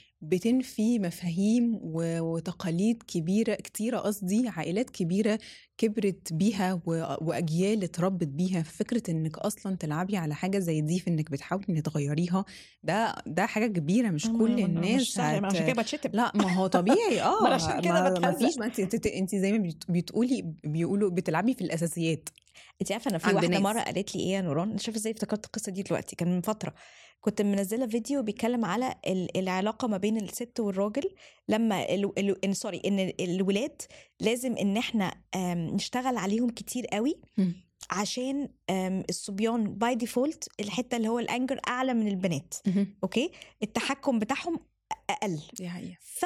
بتنفي مفاهيم و... وتقاليد كبيره كتيره قصدي عائلات كبيره كبرت بيها و... واجيال اتربت بيها فكره انك اصلا تلعبي على حاجه زي دي في انك بتحاولي انك تغيريها ده ده حاجه كبيره مش أنا- كل أنا- الناس مش سهل ما عشان كده بتشتم لا ما هو طبيعي اه ما أنا عشان كده ما- ما بتهزق. فيش ما انت انت, انت زي ما بت- بتقولي بيقولوا بتلعبي في الاساسيات انت عارفه انا في عند واحده ناس. مره قالت لي ايه يا نوران انت شايفه ازاي افتكرت القصه دي دلوقتي كان من فتره كنت منزله فيديو بيتكلم على ال- العلاقه ما بين الست والراجل لما ال... ال... إن سوري ان الولاد لازم ان احنا آم، نشتغل عليهم كتير قوي عشان آم، الصبيان باي ديفولت الحته اللي هو الانجر اعلى من البنات اوكي التحكم بتاعهم اقل دي حقيقه ف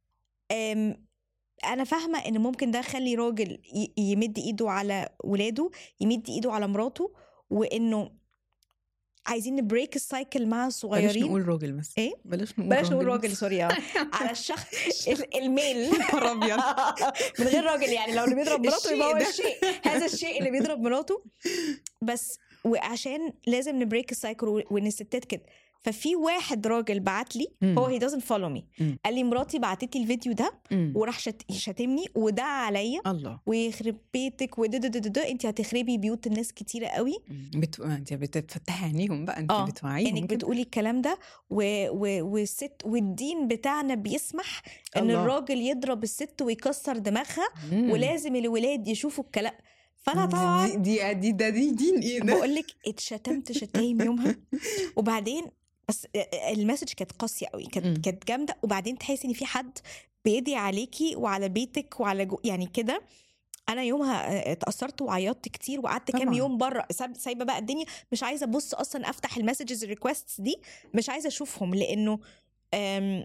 آم، انا فاهمه ان ممكن ده يخلي راجل ي- يمد ايده على ولاده يمد ايده على مراته وانه عايزين نبريك السايكل مع بلاش الصغيرين نقول راجل بس ايه بلاش نقول بلاش نقول بس. راجل سوري آه. على الشخص ال- الميل نهار أبيض. من غير راجل يعني لو اللي بيضرب مراته يبقى هو الشيء ده. الشيء هذا الشيء اللي بيضرب مراته بس وعشان لازم نبريك السايكل و- وان الستات كده ففي واحد راجل بعت لي مم. هو هي doesn't follow me مم. قال لي مراتي بعتت لي الفيديو ده مم. وراح شت- شاتمني ودعا عليا الله ويخرب بيتك وددددد انت هتخربي بيوت الناس كتيره قوي مم. بت... انت بتفتحي عينيهم بقى انت اه بتوعيهم انك كده. بتقولي الكلام ده و... و... والست والدين بتاعنا بيسمح ان الله. الراجل يضرب الست ويكسر دماغها مم. ولازم الولاد يشوفوا الكلام فانا دي- طبعا دي دي دي ده دي دين ايه ده بقول لك اتشتمت شتايم يومها وبعدين بس المسج كانت قاسيه قوي مم. كانت كانت جامده وبعدين تحسي ان في حد بيدعي عليكي وعلى بيتك وعلى جو يعني كده انا يومها اتاثرت وعيطت كتير وقعدت كام طبعاً. يوم بره سايب- سايبه بقى الدنيا مش عايزه ابص اصلا افتح المسجز الريكوستس دي مش عايزه اشوفهم لانه أم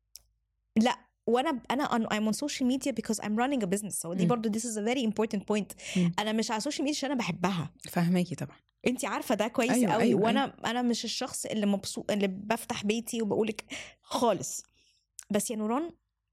لا وانا انا on, I'm on social media because I'm running a business ودي مم. برضو this is a very important point مم. انا مش على السوشيال ميديا عشان انا بحبها فاهماكي طبعا انت عارفه ده كويس أيوة، قوي أيوة، وانا انا مش الشخص اللي مبسوط اللي بفتح بيتي وبقولك خالص بس يا نوران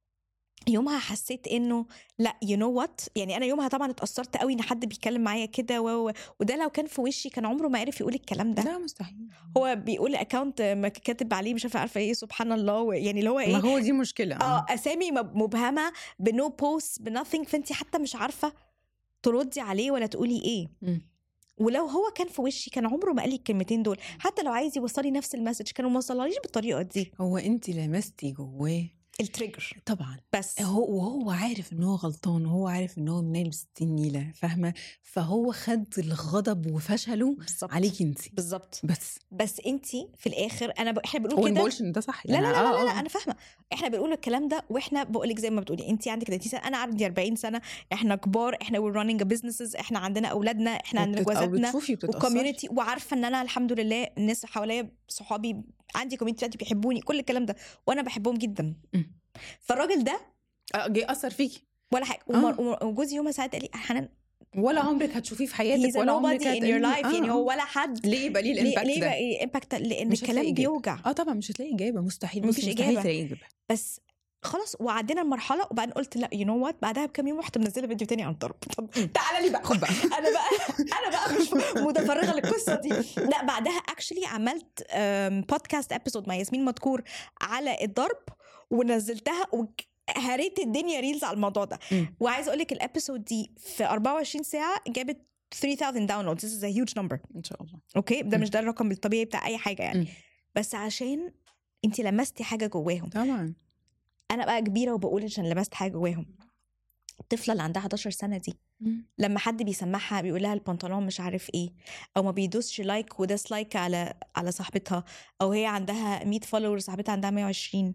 يومها حسيت انه لا يو نو وات يعني انا يومها طبعا اتاثرت قوي ان حد بيتكلم معايا كده و... و- وده لو كان في وشي كان عمره ما عرف يقول الكلام ده لا مستحيل هو بيقول اكونت كاتب عليه مش عارفه عارفه ايه سبحان الله و- يعني اللي هو ما ايه هو دي مشكله اه اسامي مب- مبهمه بنو بوست بنثينج فانت حتى مش عارفه تردي عليه ولا تقولي ايه مم. ولو هو كان في وشي كان عمره ما قال لي الكلمتين دول حتى لو عايز يوصلي نفس المسج كان ما وصلهاليش بالطريقه دي هو انت لمستي جواه التريجر طبعا بس هو وهو عارف ان هو غلطان وهو عارف ان هو منال بستين نيله فاهمه فهو خد الغضب وفشله بالظبط عليكي انت بالظبط بس بس انت في الاخر انا ب... احنا هو بنقول ما كده بقولش ان ده صح لا لا يعني لا, لا, آه، لا, لا آه. انا فاهمه احنا بنقول الكلام ده واحنا بقول لك زي ما بتقولي انت عندك 30 سنه انا عندي 40 سنه احنا كبار احنا وير رانينج بزنسز احنا عندنا اولادنا احنا عندنا وبتت- أو جوازاتنا بتشوفي وبتتأثري. وكوميونتي وعارفه ان انا الحمد لله الناس حواليا صحابي عندي كوميونتي بتاعتي بيحبوني كل الكلام ده وانا بحبهم جدا مم. فالراجل ده اه جه اثر فيكي ولا حاجه آه. ومر- ومر- وجوزي يوم ساعات قال لي حنان ولا عمرك هتشوفيه في he's حياتك a ولا عمرك nobody in your هت- life آه، يعني آه. هو ولا حد ليه يبقى ليه ليه الامباكت ليه ده بقى امباكت لان مش هتلاقي الكلام إجابة. بيوجع اه طبعا مش هتلاقي اجابه مستحيل مفيش مفيش مستحيل إجابة. تلاقي اجابه بس خلاص وعدينا المرحله وبعدين قلت لا يو نو وات بعدها بكام يوم رحت منزله فيديو تاني عن الضرب طب تعالى لي بقى خد بقى انا بقى انا بقى مش متفرغه للقصه دي لا بعدها اكشلي عملت بودكاست ابيسود مع ياسمين مدكور على الضرب ونزلتها وهريت الدنيا ريلز على الموضوع ده مم. وعايزه اقول لك الابيسود دي في 24 ساعه جابت 3000 داونلودز this is a huge number ان شاء الله اوكي ده مم. مش ده الرقم الطبيعي بتاع اي حاجه يعني مم. بس عشان انت لمستي حاجه جواهم طبعا انا بقى كبيره وبقول عشان لمست حاجه جواهم الطفله اللي عندها 11 سنه دي لما حد بيسمعها بيقول لها البنطلون مش عارف ايه او ما بيدوسش لايك وداس لايك على على صاحبتها او هي عندها 100 فولورز صاحبتها عندها 120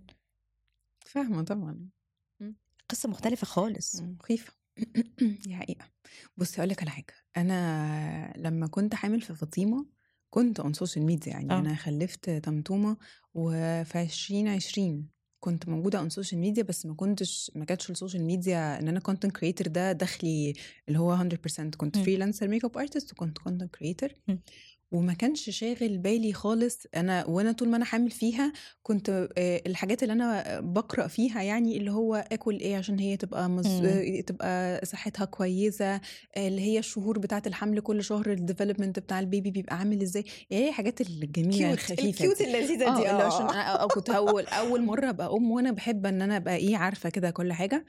فاهمه طبعا قصه مختلفه خالص مخيفه دي حقيقه بصي اقول لك على حاجه انا لما كنت حامل في فاطمه كنت اون سوشيال ميديا يعني آه. انا خلفت طمطومه وفي 2020 كنت موجوده اون سوشيال ميديا بس ما كنتش ما كانتش السوشيال ميديا ان انا كونتنت كريتور ده دخلي اللي هو 100% كنت م. فريلانسر ميك اب ارتست وكنت كونتنت كريتور م. وما كانش شاغل بالي خالص انا وانا طول ما انا حامل فيها كنت آه، الحاجات اللي انا بقرا فيها يعني اللي هو اكل ايه عشان هي تبقى مز... مم. آه، تبقى صحتها كويسه آه، اللي هي الشهور بتاعه الحمل كل شهر الديفلوبمنت بتاع البيبي بيبقى عامل ازاي يعني هي الحاجات الجميله كيوت الخفيفه الكيوت دي. اللذيذه اه دي اللي عشان اه أنا أو كنت اول اول مره ابقى ام وانا بحب ان انا ابقى ايه عارفه كده كل حاجه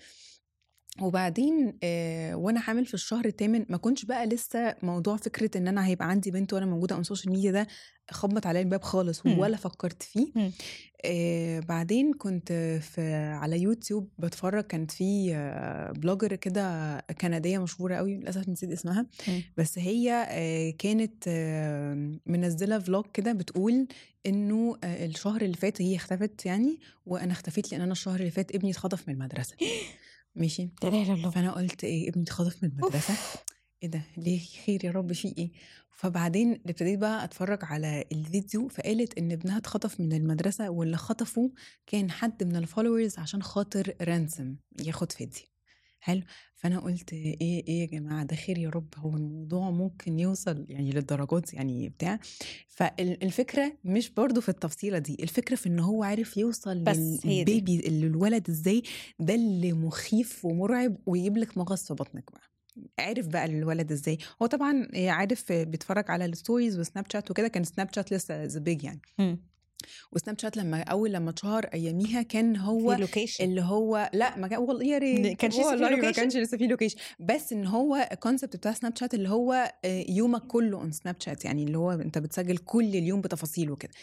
وبعدين آه وانا حامل في الشهر الثامن ما كنتش بقى لسه موضوع فكره ان انا هيبقى عندي بنت وانا موجوده على السوشيال ميديا ده خبط عليا الباب خالص مم. ولا فكرت فيه مم. آه بعدين كنت في على يوتيوب بتفرج كانت في آه بلوجر كده كنديه مشهوره قوي للاسف نسيت اسمها مم. بس هي آه كانت آه منزله فلوج كده بتقول انه آه الشهر اللي فات هي اختفت يعني وانا اختفيت لان انا الشهر اللي فات ابني اتخطف من المدرسه ماشي لا اله الا الله فانا قلت ايه ابني اتخطف من المدرسه ايه ده ليه خير يا رب في ايه فبعدين ابتديت بقى اتفرج على الفيديو فقالت ان ابنها اتخطف من المدرسه واللي خطفه كان حد من الفولورز عشان خاطر رانسم ياخد فدية حلو فانا قلت ايه ايه يا جماعه ده خير يا رب هو الموضوع ممكن يوصل يعني للدرجات يعني بتاع فالفكره مش برضو في التفصيله دي الفكره في ان هو عارف يوصل بس هي دي. للبيبي للولد ازاي ده اللي مخيف ومرعب ويجيب لك مغص في بطنك بقى عارف بقى الولد ازاي هو طبعا عارف بيتفرج على الستوريز وسناب شات وكده كان سناب شات لسه ذا بيج يعني مم. وسناب شات لما اول لما اتشهر اياميها كان هو في لوكيشن اللي هو لا ما كان والله يا ريت كانش لسه في والله ما location؟ كانش لسه في لوكيشن بس ان هو الكونسبت بتاع سناب شات اللي هو آه، يومك كله اون سناب شات يعني اللي هو انت بتسجل كل اليوم بتفاصيله كده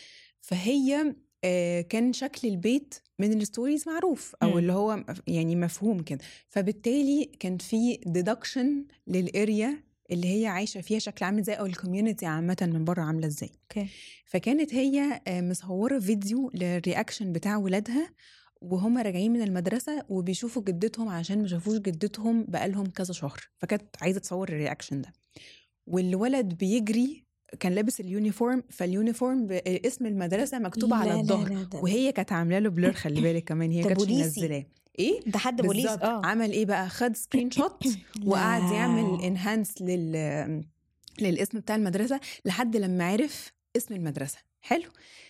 فهي آه، كان شكل البيت من الستوريز معروف او مم. اللي هو مف- يعني مفهوم كده فبالتالي كان في ديدكشن للاريا اللي هي عايشه فيها شكل عامل ازاي او الكوميونتي عامه من بره عامله ازاي اوكي فكانت هي آه، مصوره فيديو للرياكشن بتاع ولادها وهم راجعين من المدرسه وبيشوفوا جدتهم عشان ما شافوش جدتهم بقالهم كذا شهر فكانت عايزه تصور الرياكشن ده والولد بيجري كان لابس اليونيفورم فاليونيفورم ب- اسم المدرسه مكتوب على لا، لا، الظهر لا، ده- وهي كانت عامله له بلور خلي بالك كمان هي ده كانتش بوليسي. منزلاه ايه ده حد بوليس بالظبط اه عمل ايه بقى خد سكرين شوت وقعد لا. يعمل انهانس لل للاسم بتاع المدرسه لحد لما عرف اسم المدرسه حلو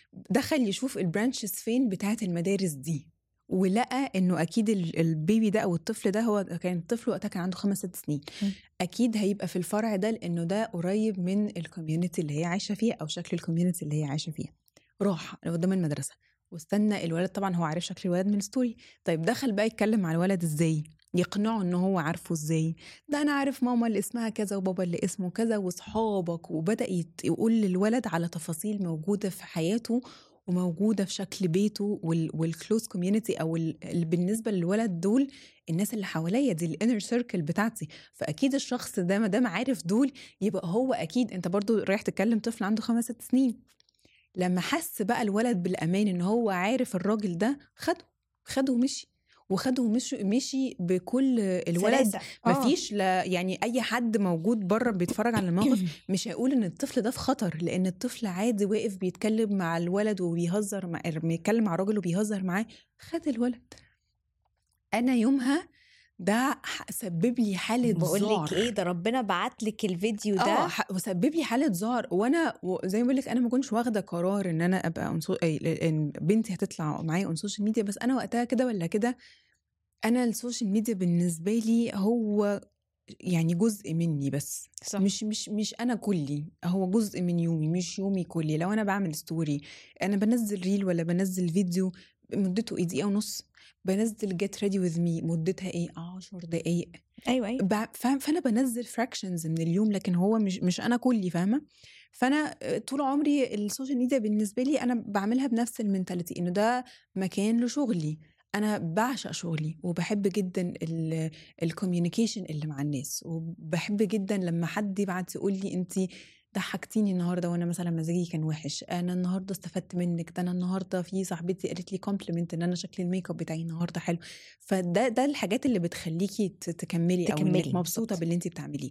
دخل يشوف البرانشز فين بتاعت المدارس دي ولقى انه اكيد ال- البيبي ده او الطفل ده هو كان الطفل وقتها كان عنده خمس ست سنين م. اكيد هيبقى في الفرع ده لانه ده قريب من الكوميونتي اللي هي عايشه فيها او شكل الكوميونتي اللي هي عايشه فيها راح قدام المدرسه واستنى الولد طبعا هو عارف شكل الولد من الستوري طيب دخل بقى يتكلم مع الولد ازاي يقنعه ان هو عارفه ازاي ده انا عارف ماما اللي اسمها كذا وبابا اللي اسمه كذا واصحابك وبدا يت- يقول للولد على تفاصيل موجوده في حياته وموجوده في شكل بيته والكلوز كوميونتي او ال- اللي بالنسبه للولد دول الناس اللي حواليا دي الانر سيركل بتاعتي فاكيد الشخص ده ما دام عارف دول يبقى هو اكيد انت برضو رايح تكلم طفل عنده خمس ست سنين لما حس بقى الولد بالامان ان هو عارف الراجل ده خده خده ومشي وخده ومشي مشي بكل الولد سلاسة. آه. مفيش لا يعني اي حد موجود بره بيتفرج على الموقف مش هيقول ان الطفل ده في خطر لان الطفل عادي واقف بيتكلم مع الولد وبيهزر مع بيتكلم مع الراجل وبيهزر معاه خد الولد انا يومها ده ح- سبب لي حاله بقول لك ذعر. ايه ده ربنا بعت لك الفيديو ده اه ح- وسبب لي حاله ذعر وانا و- زي ما بقول لك انا ما كنتش واخده قرار ان انا ابقى أنصو... أي- ان بنتي هتطلع معايا اون سوشيال ميديا بس انا وقتها كده ولا كده انا السوشيال ميديا بالنسبه لي هو يعني جزء مني بس صح. مش مش مش انا كلي هو جزء من يومي مش يومي كلي لو انا بعمل ستوري انا بنزل ريل ولا بنزل فيديو مدته ايه دقيقه ونص بنزل جيت ريدي وذ مي مدتها ايه 10 دقايق ايوه ايوه بع- فاهم فانا بنزل فراكشنز من اليوم لكن هو مش مش انا كلي فاهمه فانا آه، طول عمري السوشيال ميديا بالنسبه لي انا بعملها بنفس المنتاليتي انه ده مكان لشغلي انا بعشق شغلي وبحب جدا الكوميونيكيشن اللي مع الناس وبحب جدا لما حد يبعت يقول لي انت ضحكتيني النهارده وانا مثلا مزاجي كان وحش انا النهارده استفدت منك ده انا النهارده في صاحبتي قالت لي كومبلمنت ان انا شكل الميك اب بتاعي النهارده حلو فده ده الحاجات اللي بتخليكي ت- تكملي او تكملي، انك مبسوطه بالظبط. باللي انت بتعمليه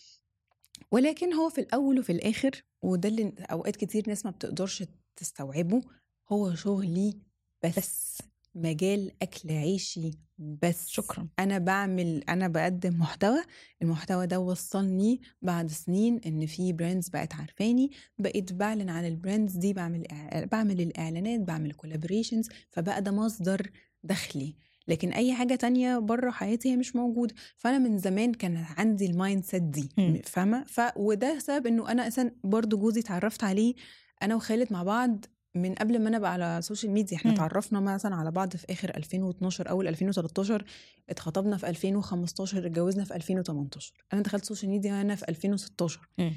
ولكن هو في الاول وفي الاخر وده اللي اوقات كتير ناس ما بتقدرش تستوعبه هو شغلي بس, بس مجال اكل عيشي بس شكرا انا بعمل انا بقدم محتوى المحتوى ده وصلني بعد سنين ان في براندز بقت عارفاني بقيت بعلن عن البراندز دي بعمل إع- بعمل الاعلانات بعمل كولابوريشنز فبقى ده مصدر دخلي لكن اي حاجه تانية بره حياتي هي مش موجوده فانا من زمان كان عندي المايند سيت دي مم. فاهمه ف وده سبب انه انا اساسا برضو جوزي اتعرفت عليه انا وخالد مع بعض من قبل ما انا ابقى على السوشيال ميديا احنا مم. اتعرفنا مثلا على بعض في اخر 2012 اول 2013 اتخطبنا في 2015 اتجوزنا في 2018 انا دخلت سوشيال ميديا انا في 2016 مم.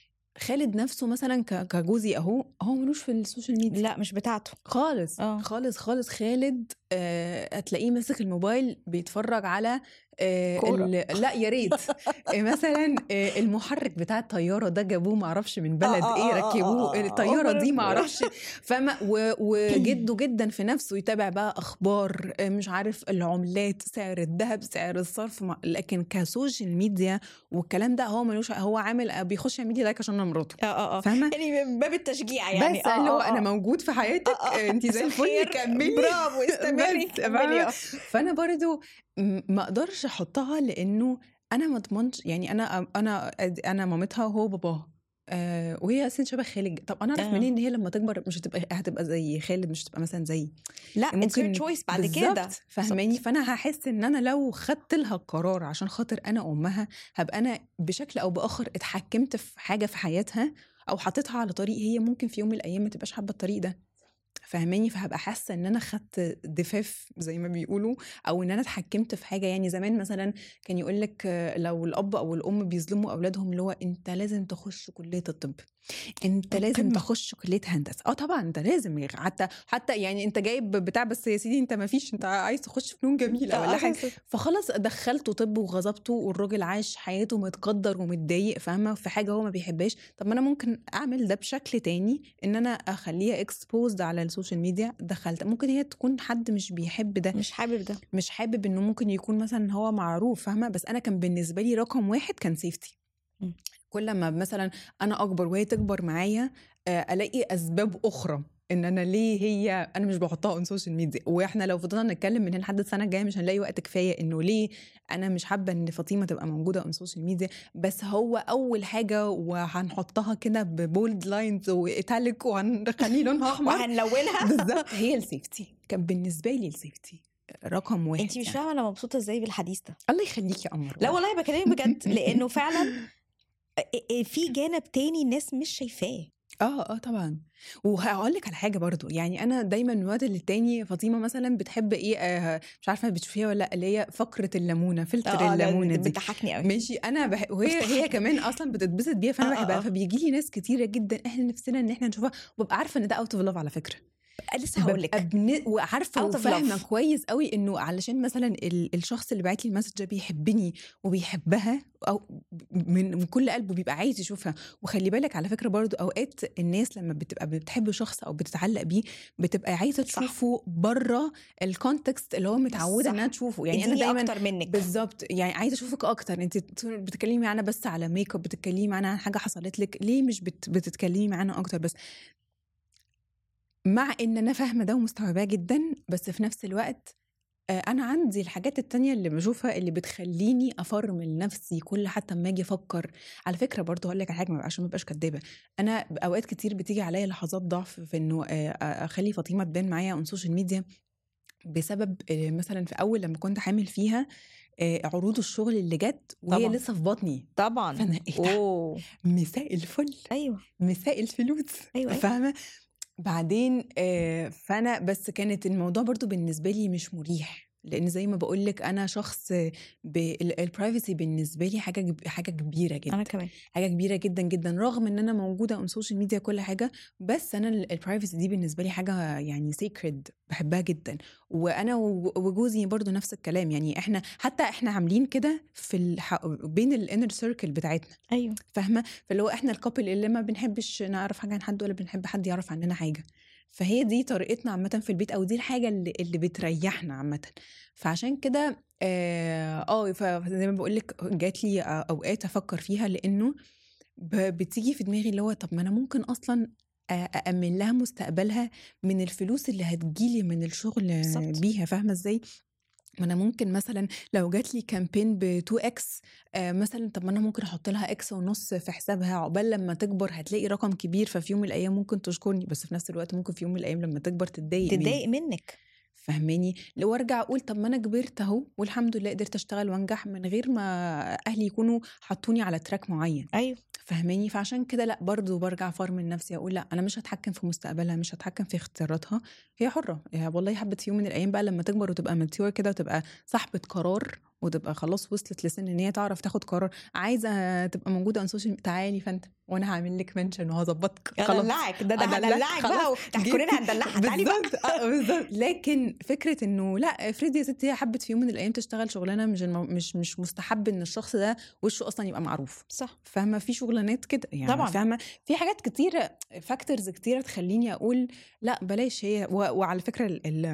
خالد نفسه مثلا ك- كجوزي اهو هو ملوش في السوشيال ميديا لا مش بتاعته خالص آه. خالص خالص خالد آه هتلاقيه ماسك الموبايل بيتفرج على آه كورة. ال- لا يا ريت آه مثلا آه المحرك بتاع الطياره ده جابوه معرفش من بلد آه، آه، ايه آه، آه، ركبوه آه، آه، الطياره آه، دي آه. معرفش فما و- وجده جدا في نفسه يتابع بقى اخبار آه، مش عارف العملات سعر الذهب سعر الصرف مع- لكن كسوشيال ميديا والكلام ده هو ملوش هو عامل بيخش يعمل لي لايك عشان انا مراته اه اه اه فاهمه يعني من باب التشجيع يعني بس اللي هو انا موجود موجود في حياتك انت زي الفل كملي برافو استمري بس، كملي فاهمة؟ آه. فانا برضو م- ما اقدرش احطها لانه انا ما اضمنش يعني انا انا انا مامتها وهو باباها آه وهي اصلا شبه خالد طب انا اعرف آه. منين ان هي لما تكبر مش هتبقى هتبقى زي خالد مش هتبقى مثلا زي لا it's ممكن your choice بعد بالظبط، كده فاهماني فانا هحس ان انا لو خدت لها القرار عشان خاطر انا امها هبقى انا بشكل او باخر اتحكمت في حاجه في حياتها او حطيتها على طريق هي ممكن في يوم من الايام ما تبقاش حابه الطريق ده فاهماني فهبقى حاسه ان انا خدت دفاف زي ما بيقولوا او ان انا اتحكمت في حاجه يعني زمان مثلا كان يقول لك لو الاب او الام بيظلموا اولادهم اللي هو انت لازم تخش كليه الطب انت لازم القمة. تخش كليه هندسه اه طبعا انت لازم حتى حتى يعني انت جايب بتاع بس يا سيدي انت ما فيش انت عايز تخش فنون جميله ولا حاجه فخلاص دخلته طب وغصبته والراجل عايش حياته متقدر ومتضايق فاهمه في حاجه هو ما بيحبهاش طب ما انا ممكن اعمل ده بشكل تاني ان انا اخليها اكسبوزد على السوشيال ميديا دخلت ممكن هي تكون حد مش بيحب ده مش حابب ده مش حابب انه ممكن يكون مثلا هو معروف فاهمه بس انا كان بالنسبه لي رقم واحد كان سيفتي م. كل ما مثلا انا اكبر وهي تكبر معايا آه، الاقي اسباب اخرى ان انا ليه هي انا مش بحطها اون سوشيال ميديا واحنا لو فضلنا نتكلم من هنا لحد السنه الجايه مش هنلاقي وقت كفايه انه ليه انا مش حابه ان فاطمه تبقى موجوده اون سوشيال ميديا بس هو اول حاجه وهنحطها كده ببولد لاينز وايتاليك وهنخليه لونها احمر وهنلونها بالظبط هي السيفتي كان بالنسبه لي السيفتي رقم واحد انت مش يعني. فاهمه انا مبسوطه ازاي بالحديث ده الله يخليكي يا قمر لا والله بكلمك بجد لانه فعلا في جانب تاني الناس مش شايفاه اه اه طبعا وهقول لك على حاجه برضو يعني انا دايما من وقت للتاني فاطمه مثلا بتحب ايه آه مش عارفه بتشوفيها ولا لا اللي هي فقره الليمونه فلتر آه، لا، الليمونه دي بتضحكني قوي ماشي انا بح... وهي هي كمان اصلا بتتبسط بيها فانا آه، آه، بحبها آه. فبيجي لي ناس كتيره جدا احنا نفسنا ان احنا نشوفها وببقى عارفه ان ده اوت اوف لاف على فكره لسه هقول لك ببقى بن... وعارفه Out of وفاهمه love. كويس قوي انه علشان مثلا ال... الشخص اللي بعت لي المسج ده بيحبني وبيحبها او من من كل قلبه بيبقى عايز يشوفها وخلي بالك على فكره برضو اوقات الناس لما بتبقى بتحب شخص او بتتعلق بيه بتبقى عايزه صح. تشوفه بره الكونتكست اللي هو متعوده صح. انها تشوفه يعني انا اديني دايما اكتر منك بالظبط يعني عايزه اشوفك اكتر انت بتتكلمي معانا بس على ميك اب بتتكلمي معانا عن حاجه حصلت لك ليه مش بت... بتتكلمي معانا اكتر بس مع ان انا فاهمه ده ومستوعباه جدا بس في نفس الوقت آه، انا عندي الحاجات التانية اللي بشوفها اللي بتخليني افرمل نفسي كل حتى اما اجي افكر على فكره برضه هقول لك على حاجه ما- عشان ما ابقاش كدابه انا اوقات كتير بتيجي عليا لحظات ضعف في انه آه، آه، اخلي فاطمه تبان معايا اون سوشيال ميديا بسبب آه، مثلا في اول لما كنت حامل فيها آه، عروض الشغل اللي جت وهي طبعاً. لسه في بطني طبعا فانا ايه ده اوه مساء الفل ايوه مساء الفلوس أيوة، أيوة. فاهمه بعدين آه، فانا بس كانت الموضوع برضو بالنسبه لي مش مريح لان زي ما بقول لك انا شخص البرايفسي بالنسبه لي حاجه جب- حاجه كبيره جدا انا كمان حاجه كبيره جدا جدا رغم ان انا موجوده اون سوشيال ميديا كل حاجه بس انا البرايفسي دي بالنسبه لي حاجه يعني سيكريد بحبها جدا وانا و- وجوزي برضو نفس الكلام يعني احنا حتى احنا عاملين كده في الح... بين الانر سيركل بتاعتنا ايوه فاهمه فاللي هو احنا الكابل اللي ما بنحبش نعرف حاجه عن حد ولا بنحب حد يعرف عننا حاجه فهي دي طريقتنا عامه في البيت او دي الحاجه اللي, اللي بتريحنا عامه فعشان كده اه آه، فزي ما بقول لك جات لي آه، اوقات افكر فيها لانه ب- بتيجي في دماغي اللي هو طب ما انا ممكن اصلا أ- أأمن لها مستقبلها من الفلوس اللي هتجيلي من الشغل بالظبط. بيها فاهمة ازاي؟ ما انا ممكن مثلا لو جات لي كامبين ب 2 اكس آه مثلا طب ما انا ممكن احط لها اكس ونص في حسابها عقبال لما تكبر هتلاقي رقم كبير ففي يوم من الايام ممكن تشكرني بس في نفس الوقت ممكن في يوم من الايام لما تكبر تتضايق مني. تتضايق منك فهماني لو ارجع اقول طب ما انا كبرت اهو والحمد لله قدرت اشتغل وانجح من غير ما اهلي يكونوا حطوني على تراك معين ايوه فهماني فعشان كده لا برضو برجع فرمل نفسي اقول لا انا مش هتحكم في مستقبلها مش هتحكم في اختياراتها هي حره هي والله حبت في يوم من الايام بقى لما تكبر وتبقى ماتيور كده وتبقى صاحبه قرار وتبقى خلاص وصلت لسن ان هي تعرف تاخد قرار عايزه تبقى موجوده على السوشيال تعالي فانت وانا هعمل لك منشن وهظبطك هدلعك ده ده هدلعك، هدلعك بقى خلاص. وتحكوا لنا هندلعها تعالي بقى بالظبط آه، بالظبط لكن فكره انه لا افرضي يا ستي هي حبت في يوم من الايام تشتغل شغلانه مش المو... مش مش مستحب ان الشخص ده وشه اصلا يبقى معروف صح فاهمه في شغلانات كده يعني طبعاً. فاهمه في حاجات كتيره فاكتورز كتيره تخليني اقول لا بلاش هي و... وعلى فكره ال... ال...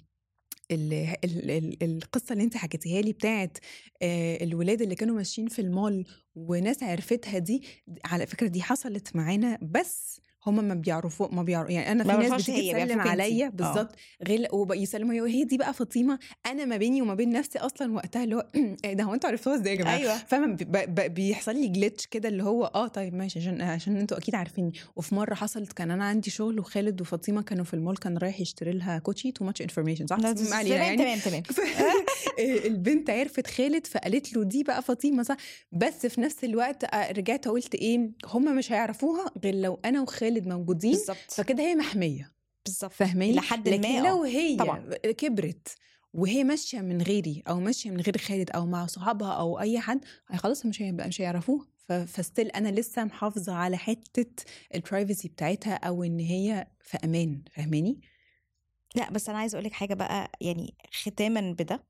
ال... ال... ال... القصه اللي انت حكيتيها لي بتاعت آه، الولاد اللي كانوا ماشيين في المول وناس عرفتها دي على فكره دي حصلت معانا بس هم ما بيعرفوا ما بيعرفوا يعني انا ما في ناس بيعرفوش بتيجي هي، تسلم بيعرفوك انتي. عليا آه. بالظبط غير ويسلموا هي هي دي بقى فاطمه انا ما بيني وما بين نفسي اصلا وقتها اللي هو إيه ده هو انتوا عرفتوها ازاي يا جماعه ايوه فاهمه ب- ب- بيحصل لي جلitch كده اللي هو اه طيب ماشي عشان عشان انتوا اكيد عارفيني وفي مره حصلت كان انا عندي شغل وخالد وفاطمه كانوا في المول كان رايح يشتري لها كوتشي تو ماتش انفورميشن صح لا، ما علينا تمام يعني تمام تمام البنت عرفت خالد فقالت له دي بقى فاطمه صح بس في نفس الوقت آه، رجعت قلت ايه هم مش هيعرفوها غير لو انا وخالد موجودين بالظبط فكده هي محميه بالظبط فاهماني لحد لكن ما لو آه. هي طبعاً. كبرت وهي ماشيه من غيري او ماشيه من غير خالد او مع صحابها او اي حد هي خلاص مش هيبقى مش هيعرفوها ف- فستيل انا لسه محافظه على حته البرايفسي بتاعتها او ان هي في امان فاهماني لا بس انا عايزه اقول لك حاجه بقى يعني ختاما بده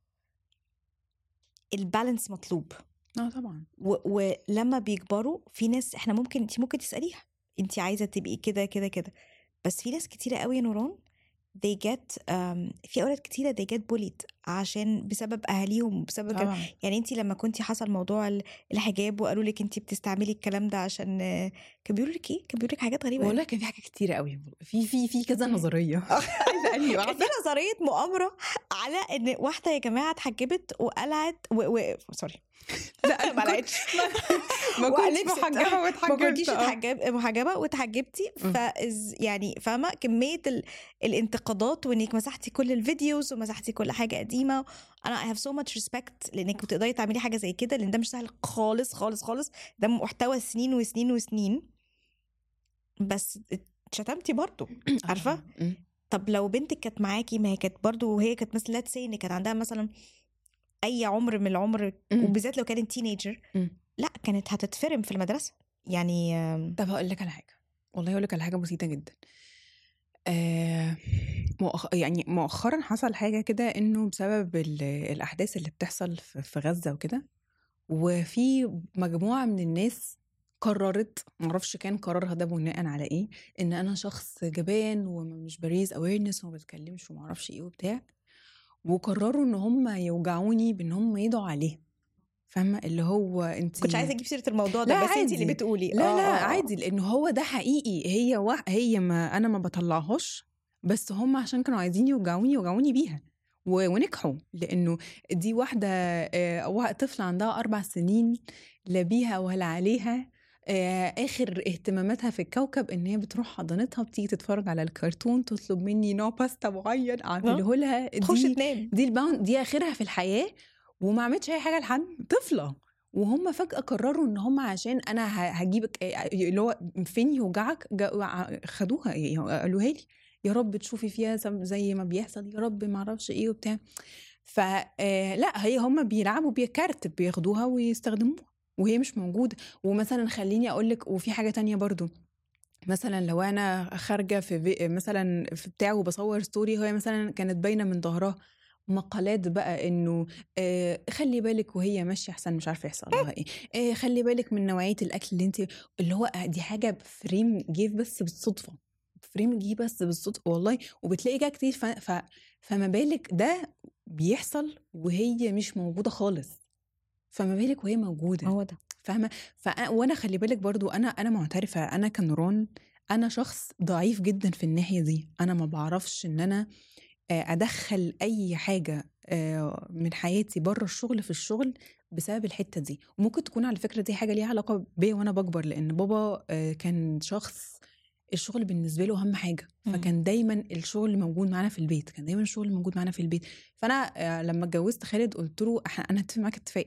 البالانس مطلوب اه طبعا و... ولما بيكبروا في ناس احنا ممكن انت ممكن تساليها انت عايزه تبقي كده كده كده بس في ناس كتيره قوي يا نوران they get um, في اولاد كتيره they get bullied عشان بسبب اهاليهم بسبب كده. طبعا يعني انت لما كنتي حصل موضوع ال- الحجاب وقالوا لك انت بتستعملي الكلام ده عشان آه، كان بيقولوا لك ايه كان بيقولوا لك حاجات غريبه والله كان في حاجات كتيره قوي في في في كذا نظريه عايزه اني كان واحده في نظريه مؤامره على ان واحده يا جماعه اتحجبت وقلعت و... و... سوري لا ما أنا لقيتش كنت- ما كنتش وقلبت. محجبه ما واتحجبت كنتيش آه. اتحجب محجبه واتحجبتي م. فإز يعني فاهمه كميه ال... الانتقادات وانك مسحتي كل الفيديوز ومسحتي كل حاجه قديمه انا I have so much respect لانك بتقدري تعملي حاجه زي كده لان ده مش سهل خالص خالص خالص ده محتوى سنين وسنين وسنين بس اتشتمتي برضو عارفه م. طب لو بنتك كانت معاكي ما هي كانت برضو وهي كانت مثلا لا ان كانت عندها مثلا اي عمر من العمر م. وبالذات لو كانت تينيجر م. لا كانت هتتفرم في المدرسه يعني آم، طب هقول لك على حاجه والله هقول لك على حاجه بسيطه جدا آه مؤخ... يعني مؤخرا حصل حاجة كده إنه بسبب ال... الأحداث اللي بتحصل في في غزة وكده وفي مجموعة من الناس قررت معرفش كان قرارها ده بناء على ايه ان انا شخص جبان ومش بريز اويرنس وما بتكلمش ومعرفش ايه وبتاع وقرروا ان هم يوجعوني بان هم يدعوا عليه فاهمه اللي هو انت كنتش عايزه اجيب سيره الموضوع ده لا بس انت عادي. اللي بتقولي لا آه، لا آه، آه. عادي لان هو ده حقيقي هي و... هي ما انا ما بطلعهاش بس هم عشان كانوا عايزين يوجعوني يوجعوني بيها و... ونجحوا لانه دي واحده آه، وا- طفله عندها اربع سنين لا بيها ولا عليها آه، اخر اهتماماتها في الكوكب ان هي بتروح حضانتها بتيجي تتفرج على الكرتون تطلب مني نوع باستا معين اعمله لها تخش دي تنام دي الباوند دي اخرها في الحياه وما عملتش اي حاجه لحد طفله وهم فجاه قرروا ان هم عشان انا ه- هجيبك اللي هو فين يوجعك جا- خدوها يعني قالوها لي يا رب تشوفي فيها زم- زي ما بيحصل يا رب ما اعرفش ايه وبتاع فلا هي هم بيلعبوا بيها كارت بياخدوها ويستخدموها وهي مش موجوده ومثلا خليني اقول لك وفي حاجه تانية برضو مثلا لو انا خارجه في في مثلا في بتاع وبصور ستوري هي مثلا كانت باينه من ظهرها مقالات بقى انه آه خلي بالك وهي ماشيه احسن مش عارفه يحصل لها ايه آه خلي بالك من نوعيه الاكل اللي انت اللي هو دي حاجه فريم جه بس بالصدفه فريم جه بس بالصدفه والله وبتلاقي كده كتير ف... ف... فما بالك ده بيحصل وهي مش موجوده خالص فما بالك وهي موجوده هو ده فاهمه فأ... وانا خلي بالك برضو انا انا معترفه انا كنوران انا شخص ضعيف جدا في الناحيه دي انا ما بعرفش ان انا آه، ادخل اي حاجه آه، من حياتي بره الشغل في الشغل بسبب الحته دي وممكن تكون على فكره دي حاجه ليها علاقه بيا وانا بكبر لان بابا آه، كان شخص الشغل بالنسبه له اهم حاجه مم. فكان دايما الشغل موجود معانا في البيت كان دايما الشغل موجود معانا في البيت فانا آه، لما اتجوزت خالد قلت له إحنا- انا اتفق معاك اتفاق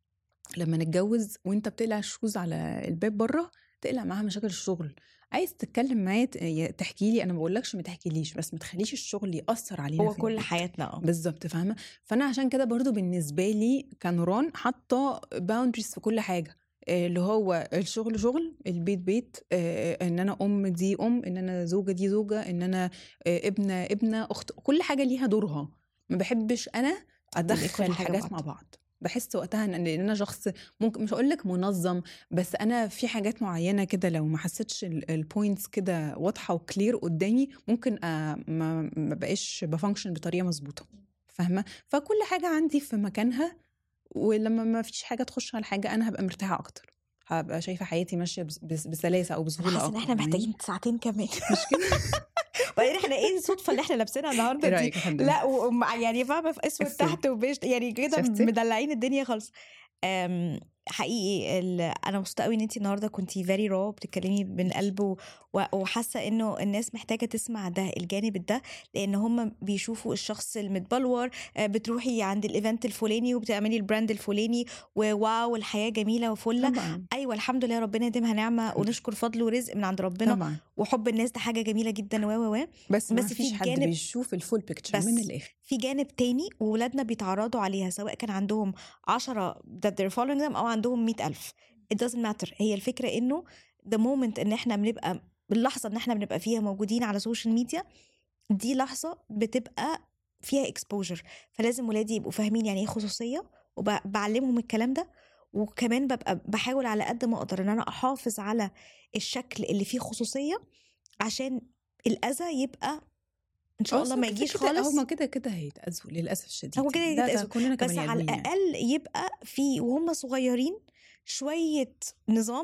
لما نتجوز وانت بتقلع الشوز على الباب بره تقلع معاها مشاكل الشغل عايز تتكلم معايا ت- يا- تحكي لي انا ما بقولكش ما تحكيليش بس ما تخليش الشغل ياثر علينا هو في كل البيت. حياتنا اه بالظبط فاهمه فانا عشان كده برضو بالنسبه لي كنوران حاطه باوندريز في كل حاجه آه، اللي هو الشغل شغل البيت بيت آه، ان انا ام دي ام ان انا زوجه دي زوجه ان انا آه، ابنه ابنه اخت كل حاجه ليها دورها ما بحبش انا ادخل حاجة حاجات بعض. مع بعض بحس وقتها ان إن انا شخص ممكن مش هقول لك منظم بس انا في حاجات معينه كده لو ما حسيتش البوينتس كده واضحه وكلير قدامي ممكن آه، ما ما بقاش بفانكشن بطريقه مظبوطه فاهمه فكل حاجه عندي في مكانها ولما ما فيش حاجه تخش على حاجه انا هبقى مرتاحه اكتر هبقى شايفه حياتي ماشيه بس- بس- بسلاسه او انا بسهوله حاسه ان اكتر احنا فاهماني؟ محتاجين ساعتين كمان مش كده وبعدين احنا ايه الصدفه اللي احنا لابسينها النهارده ايه دي رايك يا فندم لا ومع يعني فاهمه في اسود شفتي؟ تحت وبيش يعني كده شفتي؟ مدلعين الدنيا خالص أم، حقيقي ال- انا مبسوطه قوي ان انت النهارده كنتي فيري رو بتتكلمي من قلب و- و- وحاسه انه الناس محتاجه تسمع ده الجانب ده لان هم بيشوفوا الشخص المتبلور آه، بتروحي عند الايفنت الفلاني وبتعملي البراند الفلاني وواو الحياه جميله وفله طبعا ايوه الحمد لله ربنا يديمها نعمه ونشكر فضل ورزق من عند ربنا طبعا وحب الناس ده حاجه جميله جدا و و و بس ما بس في فيش حد جانب- بيشوف الفول بيكتشر بس من الاخر في جانب تاني وولادنا بيتعرضوا عليها سواء كان عندهم عشرة that they're following them أو عندهم مئة ألف it doesn't matter هي الفكرة إنه the moment إن إحنا بنبقى باللحظة إن إحنا بنبقى فيها موجودين على السوشيال ميديا دي لحظة بتبقى فيها exposure فلازم ولادي يبقوا فاهمين يعني إيه خصوصية وبعلمهم الكلام ده وكمان ببقى بحاول على قد ما أقدر إن أنا أحافظ على الشكل اللي فيه خصوصية عشان الأذى يبقى إن شاء الله ما يجيش خالص هما كده كده هيتأذوا للاسف الشديد هو كده ده- ده يتأذوا. كلنا بس كبني على آدمين يعني. الاقل يبقى في وهم صغيرين شويه نظام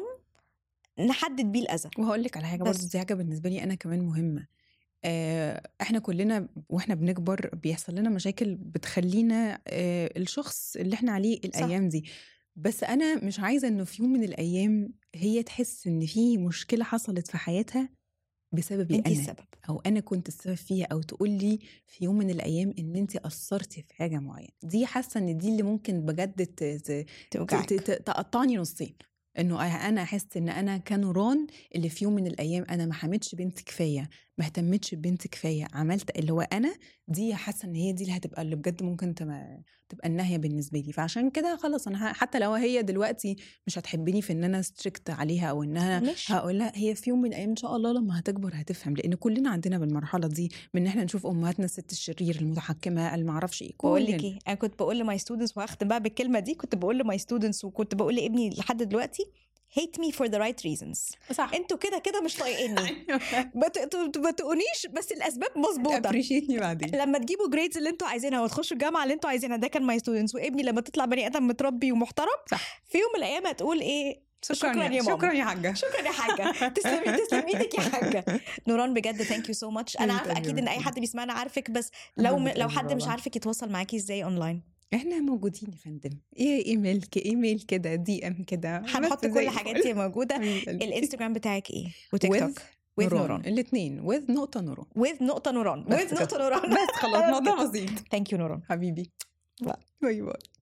نحدد بيه الاذى وهقول لك على حاجه بس. برضه دي حاجه بالنسبه لي انا كمان مهمه آه، احنا كلنا واحنا بنكبر بيحصل لنا مشاكل بتخلينا آه، الشخص اللي احنا عليه الايام دي بس انا مش عايزه انه في يوم من الايام هي تحس ان في مشكله حصلت في حياتها بسببي انت انا السبب او انا كنت السبب فيها او تقول لي في يوم من الايام ان انت قصرتي في حاجه معينه دي حاسه ان دي اللي ممكن بجد ت- ت- توجعك ت- ت- تقطعني نصين انه انا احس ان انا كنوران اللي في يوم من الايام انا ما حميتش بنتي كفايه ما اهتمتش ببنتي كفايه عملت اللي هو انا دي حاسه ان هي دي اللي هتبقى اللي بجد ممكن تم- تبقى النهايه بالنسبه لي فعشان كده خلاص انا ه- حتى لو هي دلوقتي مش هتحبني في ان انا ستريكت عليها او ان انا مش هقول لها هي في يوم من الايام ان شاء الله لما هتكبر هتفهم لان كلنا عندنا بالمرحله دي من ان احنا نشوف امهاتنا الست الشرير المتحكمه اللي معرفش ايه بقول لك كلنا. ايه انا كنت بقول لماي ستودنتس وهختم بقى بالكلمه دي كنت بقول لماي ستودنتس وكنت بقول لابني لحد دلوقتي hate me for the right reasons صح انتوا كده كده مش طايقيني ما ت- ت- ما تقونيش بس الاسباب مظبوطه ابريشيتني بعدين لما تجيبوا جريدز اللي انتوا عايزينها وتخشوا الجامعه اللي انتوا عايزينها ده كان ماي ستودنتس وابني لما تطلع بني ادم متربي ومحترم صح. في يوم من الايام هتقول ايه شكراً يا ماما. شكرا يا حاجه شكرا يا حاجه تسلمي تسلم ايدك يا حاجه نوران بجد ثانك يو سو ماتش انا عارفه اكيد ان اي حد بيسمعنا عارفك بس لو م... لو حد مش عارفك يتواصل معاكي ازاي اونلاين احنا موجودين يا فندم ايه ايميل ك- ايميل كده دي ام كده هنحط بس كل زي الحاجات الفل. دي موجوده حبيب قلبي. الانستجرام بتاعك ايه وتيك with توك with نوران الاثنين with نقطه نوران with نقطه نوران بس with كده. نقطه نوران بس خلاص الموضوع بسيط ثانك يو نوران حبيبي باي. باي باي